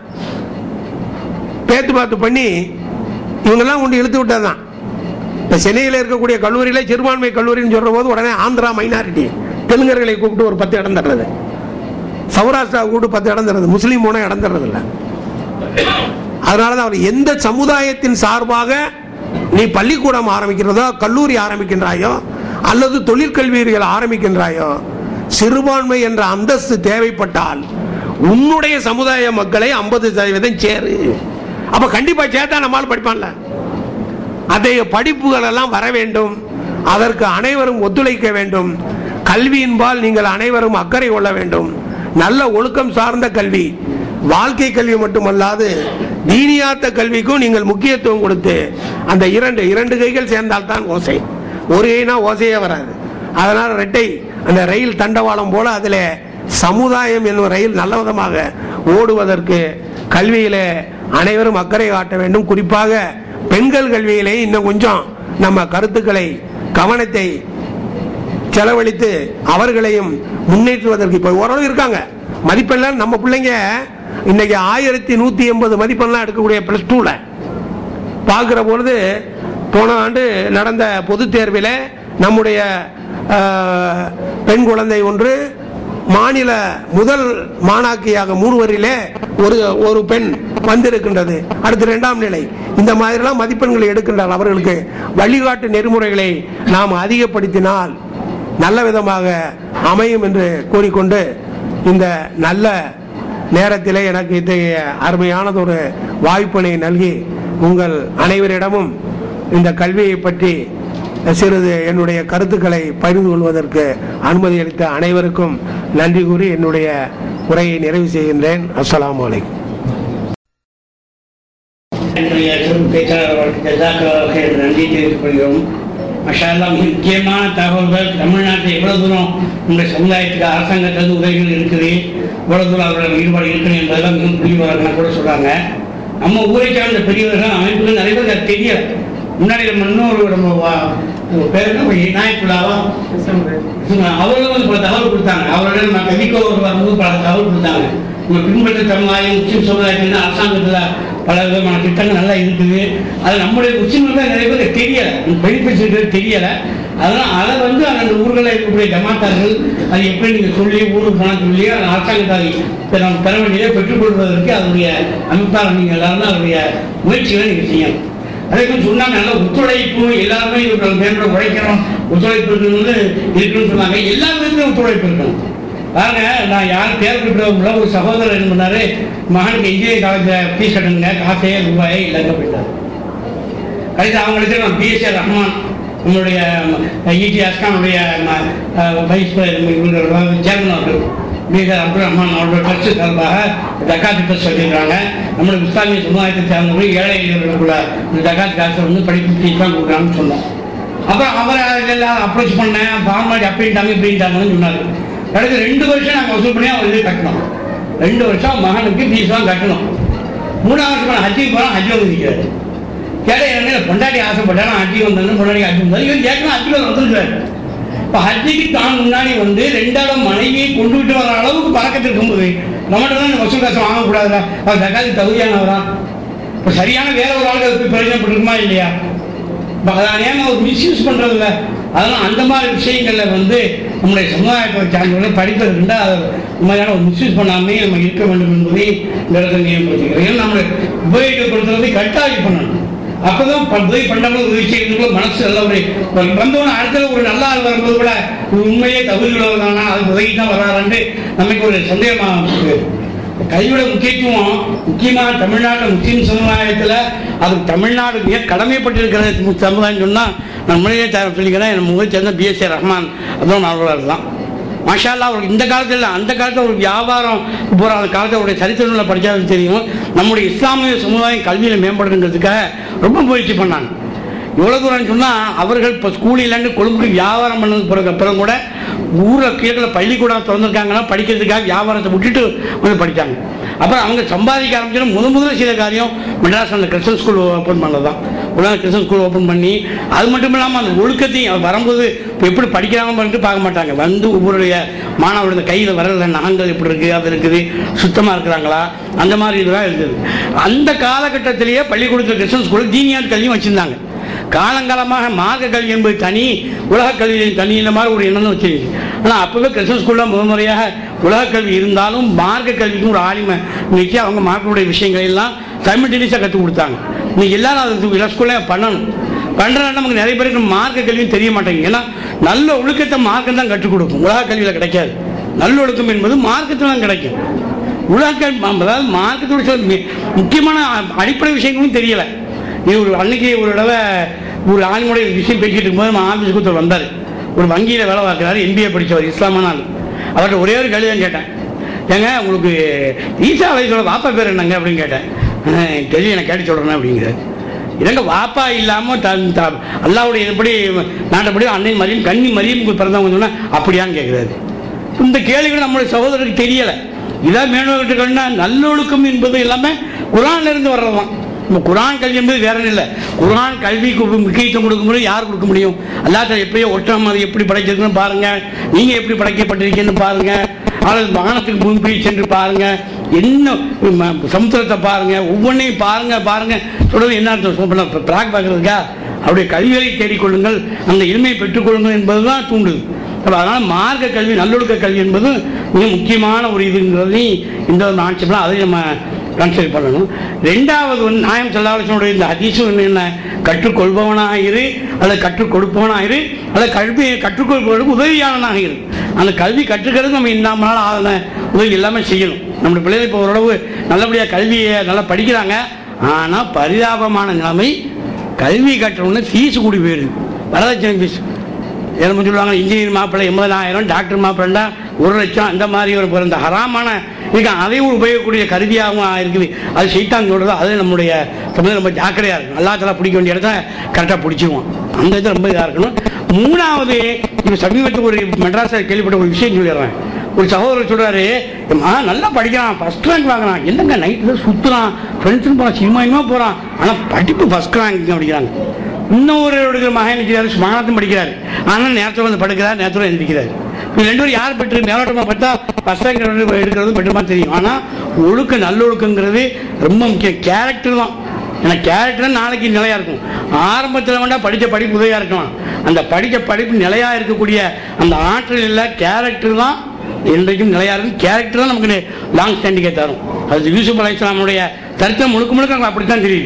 பேத்து பார்த்து பண்ணி இவங்கெல்லாம் கொண்டு இழுத்து விட்டதுதான் இப்ப சென்னையில் இருக்கக்கூடிய கல்லூரியில சிறுபான்மை கல்லூரின்னு சொல்ற போது உடனே ஆந்திரா மைனாரிட்டி தெலுங்கர்களை கூப்பிட்டு ஒரு பத்து இடம் தர்றது சௌராஷ்டிரா கூப்பிட்டு பத்து இடம் தர்றது முஸ்லீம் போன இடம் தர்றது இல்லை அதனாலதான் அவர் எந்த சமுதாயத்தின் சார்பாக நீ பள்ளிக்கூடம் ஆரம்பிக்கிறதோ கல்லூரி ஆரம்பிக்கின்றாயோ அல்லது தொழிற்கல்வியர்கள் ஆரம்பிக்கின்றாயோ சிறுபான்மை என்ற அந்தஸ்து தேவைப்பட்டால் உன்னுடைய சமுதாய மக்களை ஐம்பது சதவீதம் சேரு அப்ப கண்டிப்பா சேர்த்தா நம்மால் படிப்பான்ல அதை படிப்புகள் எல்லாம் வர வேண்டும் அதற்கு அனைவரும் ஒத்துழைக்க வேண்டும் கல்வியின்பால் நீங்கள் அனைவரும் அக்கறை கொள்ள வேண்டும் நல்ல ஒழுக்கம் சார்ந்த கல்வி வாழ்க்கை கல்வி மட்டுமல்லாது தீனியாத்த கல்விக்கும் நீங்கள் முக்கியத்துவம் கொடுத்து அந்த இரண்டு இரண்டு கைகள் சேர்ந்தால்தான் ஓசை ஒரு கைனா ஓசையே வராது அதனால ரெட்டை அந்த ரயில் தண்டவாளம் போல அதில் சமுதாயம் என்னும் ரயில் நல்ல விதமாக ஓடுவதற்கு கல்வியிலே அனைவரும் அக்கறை காட்ட வேண்டும் குறிப்பாக பெண்கள் கல்வியிலே இன்னும் கொஞ்சம் நம்ம கருத்துக்களை கவனத்தை செலவழித்து அவர்களையும் முன்னேற்றுவதற்கு இப்ப ஓரளவு இருக்காங்க மதிப்பெண்லாம் நம்ம பிள்ளைங்க இன்னைக்கு ஆயிரத்தி நூத்தி எண்பது மதிப்பெண்லாம் எடுக்கக்கூடிய பிளஸ் டூல பார்க்கிற பொழுது போன ஆண்டு நடந்த பொது தேர்வில் நம்முடைய ஆஹ், பெண் குழந்தை ஒன்று மாநில முதல் மாணாக்கியாக மூணுவரிலே ஒரு ஒரு பெண் வந்திருக்கின்றது அடுத்து இரண்டாம் நிலை இந்த மாதிரிலாம் மதிப்பெண்களை எடுக்கின்றார் அவர்களுக்கு வழிகாட்டு நெறிமுறைகளை நாம் அதிகப்படுத்தினால் நல்ல விதமாக அமையும் என்று கூறிக்கொண்டு இந்த நல்ல நேரத்திலே எனக்கு இத்தகைய அருமையானதொரு வாய்ப்பினை நல்கி உங்கள் அனைவரிடமும் இந்த கல்வியை பற்றி சிறிது என்னுடைய கருத்துக்களை பகிர்ந்து கொள்வதற்கு அனுமதி அளித்த அனைவருக்கும் நன்றி கூறி என்னுடைய உரையை நிறைவு செய்கின்றேன் அஸ்ஸலாமு அலைக்கும் என்னுடைய சிறப்பு பேச்சாளர் அவர்களுக்கு ஜசாக்களாக என்று நன்றி தெரிவித்துக் கொள்கிறோம் மஷா அல்லாஹ் மிக முக்கியமான தகவல்கள் தமிழ்நாட்டில் எவ்வளவு தூரம் நம்முடைய சமுதாயத்துக்கு அரசாங்கத்திலிருந்து உதவிகள் இருக்குது எவ்வளவு தூரம் அவர்கள் ஈடுபாடு இருக்குது என்பதெல்லாம் மிகவும் புரிவார்கள் கூட சொல்றாங்க நம்ம ஊரை சார்ந்த பெரியவர்கள் அமைப்புகள் நிறைய பேருக்கு அது தெரியல முன்னாடி நம்ம இன்னொரு நம்ம வா- உங்க பேர் என்ன நாயக்குள்ளாவா அவர்களும் வந்து பல தகவல் கொடுத்தாங்க அவர்கள் நம்ம கவிக்கோ வரும்போது பல தகவல் கொடுத்தாங்க நம்ம பின்பற்ற சமுதாயம் முஸ்லிம் சமுதாயத்தில் அரசாங்கத்தில் பல விதமான திட்டங்கள் நல்லா இருக்குது அது நம்முடைய முஸ்லிம்கள் தான் நிறைய பேருக்கு தெரியல பெனிஃபிட்ஸ் தெரியல அதெல்லாம் அதை வந்து அந்த ஊர்களில் இருக்கக்கூடிய ஜமாத்தார்கள் அது எப்படி நீங்க சொல்லி ஊருக்கு போனால் சொல்லி அந்த அரசாங்கத்தை அதை பெற பெற வேண்டியதை பெற்றுக்கொள்வதற்கு அதனுடைய அமைப்பாளர் நீங்கள் எல்லாரும் அதனுடைய முயற்சிகளை நீங்கள் செய்யணும் அதே மாதிரி சொன்னாங்க நல்ல ஒத்துழைப்பு எல்லாருமே இவர்கள் மேம்பட உழைக்கணும் ஒத்துழைப்பு இருக்கணும்னு இருக்குன்னு சொன்னாங்க எல்லா விதத்திலும் ஒத்துழைப்பு இருக்கணும் பாருங்க நான் யார் பேர் குறிப்பிடவுள்ள ஒரு சகோதரர் என்ன பண்ணாரு மகனுக்கு இன்ஜினியரிங் காலேஜில் ஃபீஸ் கட்டணுங்க காசே ரூபாயே இல்லைங்க போயிட்டார் கடைசி அவங்களுக்கு நான் பிஎஸ்ஏ ரஹ்மான் நம்மளுடைய இடி அஸ்கானுடைய வைஸ் சேர்மன் அவர்கள் மீகர் அப்துல் ரஹ்மான் அவர்கள் கட்சி சார்பாக ஜக்காத் திட்டம் சொல்லியிருக்காங்க நம்மளுடைய இஸ்லாமிய சமுதாயத்தை சேர்ந்தவர்கள் ஏழை எளியவர்களுக்குள்ள இந்த ஜக்காத் காசை வந்து படிப்பு ஃபீஸ் தான் கொடுக்குறாங்கன்னு சொன்னோம் அப்புறம் அவரை எல்லாம் அப்ரோச் பண்ணேன் ஃபார்மாலிட்டி அப்படின்ட்டாங்க இப்படின்ட்டாங்கன்னு சொன்னார் கடைசி ரெண்டு வருஷம் நாங்கள் வசூல் பண்ணி அவர் இது கட்டணும் ரெண்டு வருஷம் மகனுக்கு ஃபீஸ் தான் கட்டணும் மூணாவது வருஷம் ஹஜ்ஜிக்கு போனால் ஹஜ்ஜி வந்து நிற்கிறாரு கேட்ட என்ன பொண்டாட்டி ஆசைப்பட்டா நான் ஹஜ்ஜி வந்தேன் பொண்டாட்டி ஹஜ்ஜி வந்தேன் இவன் கேட்கணும் ஹஜ்ஜிக்கு வந்திருக்கிறாரு இப்போ ஹஜ்ஜிக்கு தான் முன்னாடி வந்து ரெண்டாவது மனைவியை கொண்டு விட்டு வர அளவுக்கு பறக்கத்து இருக்கும்போது நம்மகிட்ட தான் இந்த வசூல் காசு வாங்கக்கூடாதுல அவர் தக்காளி தகுதியானவரா இப்போ சரியான வேற ஒரு ஆளுக்கு பிரயோஜனப்பட்டிருக்குமா இல்லையா இப்போ அதான் ஏன் ஒரு மிஸ்யூஸ் பண்றதில்ல அதெல்லாம் அந்த மாதிரி விஷயங்கள்ல வந்து நம்முடைய சமுதாயத்தை சார்ந்தவர்கள் படிப்பதற்குண்டா அதை இந்த மாதிரியான ஒரு மிஸ்யூஸ் பண்ணாமே நம்ம இருக்க வேண்டும் என்பதை இந்த இடத்துல நியமப்படுத்திக்கிறோம் ஏன்னா நம்ம உபயோகப்படுத்துறதை கட்டாயம் பண்ணணும் அப்பதான் ப- உதவி பண்ணவங்க உதவி செய்யறதுக்குள்ள மனசு நல்ல ஒரு ஒரு வந்தவன அடுத்த ஒரு நல்ல ஆள் வரும்போது கூட இவன் உண்மையே தகுதி உள்ளவர்தானா அது உதவி தான் வராறான்ட்டு நமக்கு ஒரு சந்தேகமா இருக்கு. கல்வியோட முக்கியத்துவம் முக்கியமாக தமிழ்நாடு முஸ்லீம் சமுதாயத்தில் அது தமிழ்நாடு மிக கடமைப்பட்டிருக்கிற மு- சமுதாயம் சொன்னால் நான் முன்னாடியே த- சொல்லிக்கிறேன் நம்ம ஊரை சேர்ந்த பிஎஸ்ஏ ரஹ்மான் அதுவும் அவர்களால் தான் மாஷா அல்லாஹ் அவருக்கு இந்த காலத்தில் இல்லை அந்த காலத்தில் ஒரு வியாபாரம் போகிற அந்த காலத்தில் அவருடைய சரித்திரங்களை படித்தாலும் தெரியும் நம்முடைய இஸ்லாமிய சமுதாயம் கல்வியில் மேம்படுங்கிறதுக்காக ரொம்ப முயற்சி பண்ணாங்க எவ்வளோ தூரம்னு சொன்னால் அவர்கள் இப்போ ஸ்கூல் இல்லைன்னு கொழும்புக்கு வியாபாரம் பண்ணது பிறகு அப்புறம் கூட ஊரில் கீழே பள்ளிக்கூடம் திறந்துருக்காங்கன்னா படிக்கிறதுக்காக வியாபாரத்தை விட்டுட்டு வந்து படித்தாங்க அப்புறம் அவங்க சம்பாதிக்க ஆரம்பிச்சு முத முதல்ல செய்த காரியம் மெட்ராஸ் அந்த கிறிஸ்டன் ஸ்கூல் ஓப்பன் பண்ணது தான் உலக கிறிஸ்டன் ஸ்கூல் ஓப்பன் பண்ணி அது மட்டும் இல்லாமல் அந்த ஒழுக்கத்தையும் அவர் வரும்போது இப்போ எப்படி படிக்கிறாங்க பண்ணிட்டு பார்க்க மாட்டாங்க வந்து ஒவ்வொருடைய மாணவருடைய கையில் வரல நகங்கள் எப்படி இருக்குது அது இருக்குது சுத்தமாக இருக்கிறாங்களா அந்த மாதிரி இதெல்லாம் இருந்தது அந்த காலகட்டத்திலேயே பள்ளிக்கூடத்தில் கிறிஸ்டன் ஸ்கூலில் தீனியார் கல்வியும் வச்சுருந்தாங்க காலங்காலமாக மார்க்க கல்வி என்பது தனி உலக கல்வி தனி இந்த மாதிரி ஒரு எண்ணம் வச்சிருக்கு ஆனால் அப்பவே கிறிஸ்தவ ஸ்கூலில் முதல் முறையாக உலக கல்வி இருந்தாலும் மார்க்க கல்விக்கும் ஒரு ஆளுமை இன்னைக்கு அவங்க மார்க்கனுடைய விஷயங்களை எல்லாம் சைமல்டேனியஸாக கற்றுக் கொடுத்தாங்க இன்னைக்கு எல்லாரும் அது எல்லா ஸ்கூல்லையும் பண்ணணும் பண்ணுறதுனால நமக்கு நிறைய பேருக்கு மார்க்க கல்வியும் தெரிய மாட்டேங்குது ஏன்னா நல்ல ஒழுக்கத்தை மார்க்கம் தான் கற்றுக் கொடுக்கும் உலக கல்வியில் கிடைக்காது நல்ல ஒழுக்கம் என்பது மார்க்கத்தில் தான் கிடைக்கும் உலக கல்வி அதாவது மார்க்கத்தோட சில மி- முக்கியமான அடிப்படை விஷயங்களும் தெரியலை இது ஒரு அன்னைக்கு ஒரு தடவை ஒரு ஆணிமுடைய விஷயம் பேசிட்டு இருக்கும்போது நம்ம ஆஃபீஸுக்கு ஒருத்தர் வந்தார் ஒரு வங்கியில் வேலை பார்க்குறாரு எம்பிஏ படித்தவர் இஸ்லாமான ஆள் அவர்கிட்ட ஒரே ஒரு கேள்வி தான் கேட்டேன் ஏங்க உங்களுக்கு ஈசா வயசோட வாப்பா பேர் என்னங்க அப்படின்னு கேட்டேன் "அஹ், தெரியும் எனக்கு கேட்டு சொல்கிறேன் அப்படிங்கிறார் இதங்க வாப்பா இல்லாமல் தன் த- அல்லாவுடைய எப்படி நாட்டப்படி அன்னை மரியம் கன்னி மரியம் பிறந்தவங்க சொன்னா அப்படியான்னு கேட்குறாரு இந்த கேள்விகள் நம்மளுடைய சகோதரருக்கு தெரியலை இதான் மேனோகிட்ட நல்லொழுக்கம் என்பது எல்லாமே குரான்ல இருந்து வர்றதுதான் நம்ம குரான் கல்வி என்பது வேற இல்லை குரான் கல்விக்கு ஒரு முக்கியத்துவம் கொடுக்கும்போது யார் கொடுக்க முடியும் அல்லாட்ட எப்படியோ ஒற்றம் அது எப்படி படைச்சிருக்குன்னு பாருங்க நீங்க எப்படி படைக்கப்பட்டிருக்கீங்கன்னு பாருங்க அல்லது வானத்துக்கு பூமி சென்று பாருங்க என்ன ம- சமுத்திரத்தை பாருங்க ஒவ்வொன்றையும் பாருங்க பாருங்க சொல்றது என்ன அர்த்தம் சொல்ல பிராக் பார்க்கறதுக்கா அவருடைய கல்விகளை தேடிக்கொள்ளுங்கள் அந்த இனிமையை பெற்றுக்கொள்ளுங்கள் என்பதுதான் தூண்டுது அப்ப அதனால மார்க்க கல்வி நல்லொழுக்க கல்வி என்பது மிக முக்கியமான ஒரு இதுங்கிறதையும் இந்த ஒரு ஆட்சியெல்லாம் அதை நம்ம கன்சிடர் பண்ணணும் ரெண்டாவது வந்து நாயம் செல்லாலோசனுடைய இந்த அதிசயம் என்ன கற்றுக்கொள்பவனாக இரு அல்லது கற்றுக் கொடுப்பவனாக இரு அல்லது கல்வியை கற்றுக்கொள்பவனுக்கு உதவியாளனாக இரு அந்த கல்வி கற்றுக்கிறது நம்ம இன்னாமனால ஆதன உதவி எல்லாமே செய்யணும் நம்முடைய பிள்ளைகள் இப்போ ஓரளவு நல்லபடியாக கல்வியை நல்லா படிக்கிறாங்க ஆனால் பரிதாபமான நிலைமை கல்வி கற்றவுடனே ஃபீஸ் கூடி போயிடுது வரதட்சணை ஃபீஸ் என்ன சொல்லுவாங்க இன்ஜினியர் மாப்பிள்ளை எண்பதாயிரம் டாக்டர் மாப்பிள்ளை ஒரு லட்சம் அந்த மாதிரி ஒரு பிறந்த ஹராமான இருக்கு அதையும் உபயோகக்கூடிய கருவியாகவும் இருக்குது அது சைத்தான் சொல்றது அது நம்முடைய சமுதாயம் ரொம்ப ஜாக்கிரதையா இருக்கும் அல்லா தலா பிடிக்க வேண்டிய இடத்த கரெக்டாக பிடிச்சிருவோம் அந்த இது ரொம்ப இதாக இருக்கணும் மூணாவது இப்போ சமீபத்தில் ஒரு மெட்ராஸில் கேள்விப்பட்ட ஒரு விஷயம் சொல்லிடுறேன் ஒரு சகோதரர் சொல்றாரு "அம்மா, நல்லா படிக்கிறான் ஃபர்ஸ்ட் ரேங்க் வாங்குறான் என்னங்க நைட்டில் சுற்றுறான் ஃப்ரெண்ட்ஸுன்னு போகிறான் சினிமா இனிமா போகிறான் ஆனால் படிப்பு ஃபர்ஸ்ட் ரேங்க் படிக்கிறாங்க இன்னொரு மகன் நிற்கிறாரு மானத்தும் படிக்கிறாரு ஆனால் நேரத்தில் வந்து படுக்கிறார் நேரத்தில் எழுந்திருக்கிறார் இது ரெண்டு பேரும் யார் பெற்று மேலோட்டமாக பார்த்தா ஃபர்ஸ்ட் ரேங்க் எடுக்கிறது பெற்றுமா தெரியும் ஆனால் ஒழுக்க நல்லொழுக்கங்கிறது ரொம்ப முக்கியம் கேரக்டர் தான் ஏன்னா கேரக்டர் நாளைக்கு நிலையா இருக்கும் ஆரம்பத்தில் வேண்டா படித்த படிப்பு உதவியா இருக்கலாம் அந்த படித்த படிப்பு நிலையா இருக்கக்கூடிய அந்த ஆற்றல் இல்லை கேரக்டர் தான் என்றைக்கும் நிலையா இருக்கும் கேரக்டர் தான் நமக்கு லாங் ஸ்டாண்டிங்கை தரும் அது யூசுப் அலை இஸ்லாமுடைய தருத்தம் முழுக்க முழுக்க நமக்கு அப்படித்தான் தெரியுது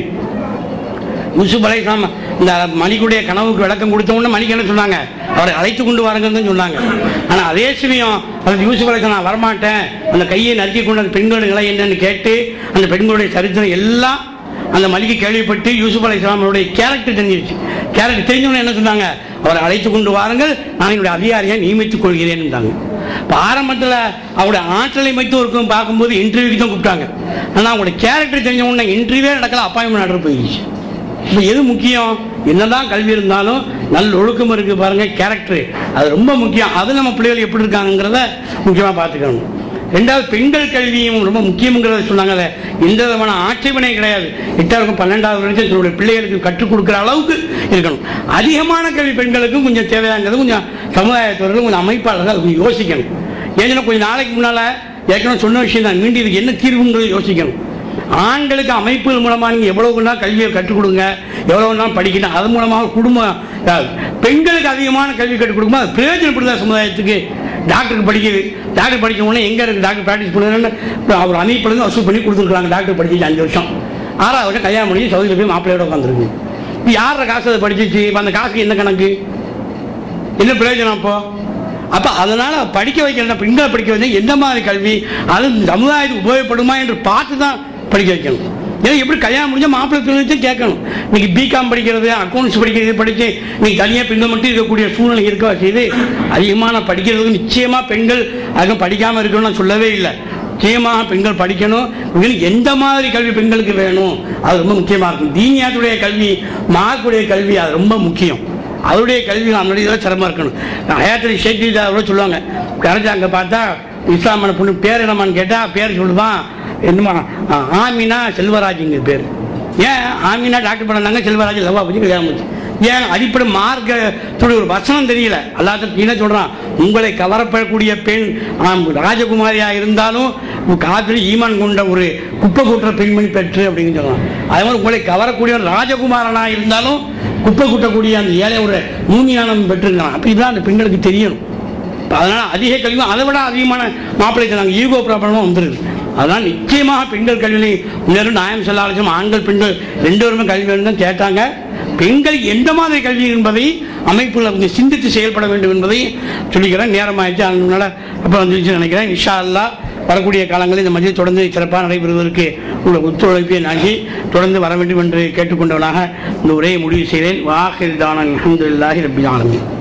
யூசுப் அலை இஸ்லாம் இந்த மணிக்குடைய கனவுக்கு விளக்கம் கொடுத்த உடனே மணிக்கு என்ன சொன்னாங்க அவரை அழைத்து கொண்டு வாருங்கன்னு சொன்னாங்க ஆனா அதே சமயம் அது யூசுப் அலை நான் வரமாட்டேன் அந்த கையை நறுக்கி கொண்டு அந்த பெண்களுடைய நிலை என்னன்னு கேட்டு அந்த பெண்களுடைய சரித்திரம் எல்லாம் அந்த மலிக்கு கேள்விப்பட்டு யூசுப் அலை இஸ்லாமனுடைய கேரக்டர் தெரிஞ்சிருச்சு கேரக்டர் தெரிஞ்சவங்க என்ன சொன்னாங்க அவரை அழைத்து கொண்டு வாருங்கள் நான் என்னுடைய அதிகாரியை நியமித்துக் கொள்கிறேன் இப்போ ஆரம்பத்தில் அவருடைய ஆற்றலை மட்டும் இருக்கும் பார்க்கும்போது இன்டர்வியூக்கு தான் கூப்பிட்டாங்க ஆனால் அவங்களுடைய கேரக்டர் தெரிஞ்ச உடனே இன்டர்வியூவே நடக்கல அப்பாயின்மெண்ட் ஆர்டர் போயிடுச்சு இப்போ எது முக்கியம் என்னதான் கல்வி இருந்தாலும் நல்ல ஒழுக்கம் இருக்கு பாருங்க கேரக்டர் அது ரொம்ப முக்கியம் அது நம்ம பிள்ளைகள் எப்படி இருக்காங்கிறத முக்கியமாக பார்த்துக்கணும் ரெண்டாவது பெண்கள் கல்வியும் ரொம்ப முக்கியங்கிறத சொன்னாங்கல்ல எந்த விதமான ஆட்சேபனை கிடையாது எட்டாவது பன்னெண்டாவது வரைக்கும் தன்னுடைய பிள்ளைகளுக்கு கற்றுக் கொடுக்குற அளவுக்கு இருக்கணும் அதிகமான கல்வி பெண்களுக்கும் கொஞ்சம் தேவையாங்கிறது கொஞ்சம் சமுதாயத்தவர்கள் கொஞ்சம் அமைப்பாளர்கள் அது கொஞ்சம் யோசிக்கணும் ஏன்னா கொஞ்சம் நாளைக்கு முன்னால ஏற்கனவே சொன்ன விஷயம் தான் மீண்டும் இதுக்கு என்ன தீர்வுங்கிறது யோசிக்கணும் ஆண்களுக்கு அமைப்புகள் மூலமா நீங்க எவ்வளவு நாள் கல்வியை கற்றுக் கொடுங்க எவ்வளவு நாள் படிக்கணும் அது மூலமாக குடும்பம் அஹ், பெண்களுக்கு அதிகமான கல்வி கற்றுக் கொடுக்கும்போது அது பிரயோஜனப்படுதா சமுதாயத்துக்கு டாக்டருக்கு படிக்குது டாக்டர் படிக்க உடனே எங்க இருக்கு டாக்டர் ப்ராக்டிஸ் பண்ணுறேன்னு அவர் அமைப்புல இருந்து வசூல் பண்ணி கொடுத்துருக்காங்க டாக்டர் படிச்சு அஞ்சு வருஷம் ஆறாவது வருஷம் கல்யாணம் பண்ணி சவுதியில் போய் மாப்பிள்ளையோட உட்காந்துருக்கு இப்போ யார காசு அதை படிச்சிச்சு இப்போ அந்த காசுக்கு என்ன கணக்கு என்ன பிரயோஜனம் அப்போ அப்ப அதனால படிக்க வைக்கிற பெண்களை படிக்க வைக்க எந்த மாதிரி கல்வி அது சமுதாயத்துக்கு உபயோகப்படுமா என்று பார்த்து தான் படிக்க வைக்கணும் ஏன்னா எப்படி கல்யாணம் முடிஞ்சா மாப்பிள்ளை தொழில்ச்சு கேட்கணும் இன்னைக்கு பிகாம் படிக்கிறது அக்கௌண்ட்ஸ் படிக்கிறது படிச்சு இன்னைக்கு தனியாக பெண்கள் மட்டும் இருக்கக்கூடிய சூழ்நிலை இருக்க செய்து அதிகமான படிக்கிறதுக்கு நிச்சயமா பெண்கள் அதுவும் படிக்காம இருக்கணும்னு நான் சொல்லவே இல்லை நிச்சயமாக பெண்கள் படிக்கணும் இவங்களுக்கு எந்த மாதிரி கல்வி பெண்களுக்கு வேணும் அது ரொம்ப முக்கியமா இருக்கும் தீனியாத்துடைய கல்வி மார்க்குடைய கல்வி அது ரொம்ப முக்கியம் அவருடைய கல்வி அவனுடைய இதெல்லாம் சிரமம் இருக்கணும் ஹயாத்தில் ஷேக் கூட சொல்லுவாங்க கரைச்சி அங்கே பார்த்தா இஸ்லாமான பொண்ணு பேர் என்னமான்னு கேட்டால் பேர் சொல்லுவான் என்னமா ஆ, ஆமினா செல்வராஜுங்க பேர் ஏன் ஆமினா டாக்டர் பண்ணாங்க செல்வராஜ் லவ்வா பற்றி கல்யாணம் பண்ணி ஏன் அடிப்படை மார்க்கத்துடைய ஒரு வசனம் தெரியல அல்லாத என்ன சொல்றான் உங்களை கவரப்படக்கூடிய பெண் ஆம், ராஜகுமாரியா இருந்தாலும் காப்பில் ஈமான் கொண்ட ஒரு குப்பை கூட்டுற பெண்மணி பெற்று அப்படின்னு சொல்றான் அதே மாதிரி உங்களை கவரக்கூடிய ஒரு ராஜகுமாரனா இருந்தாலும் குப்பை கூட்டக்கூடிய அந்த ஏழை ஒரு மூமியானம் பெற்றுருக்கலாம் அப்படி தான் அந்த பெண்களுக்கு தெரியணும் இப்ப அதனால அதிக கல்வி அதை விட அதிகமான மாப்பிள்ளை தராங்க ஈகோ ப்ராப்ளமும் வந்துருது அதனால் நிச்சயமாக பெண்கள் கல்வியை முன்னேறும் நியாயம் செல்லாலும் ஆண்கள் பெண்கள் ரெண்டு பேருமே கல்வி வேணும் தான் கேட்டாங்க பெண்கள் எந்த மாதிரி கல்வி என்பதை அமைப்புல கொஞ்சம் சிந்தித்து செயல்பட வேண்டும் என்பதை சொல்லிக்கிறேன் நேரமாயிடுச்சு அதனால அப்போ வந்துருச்சு நினைக்கிறேன் இன்ஷா அல்லாஹ் வரக்கூடிய காலங்களில் இந்த மதியம் தொடர்ந்து சிறப்பாக நடைபெறுவதற்கு உள்ள ஒத்துழைப்பை நாகி தொடர்ந்து வர வேண்டும் என்று கேட்டுக்கொண்டவனாக இந்த உரையை முடிவு செய்தேன் வாஹிர் தானன் அஹமதுல்லாஹி ரபில் ஆலமீன்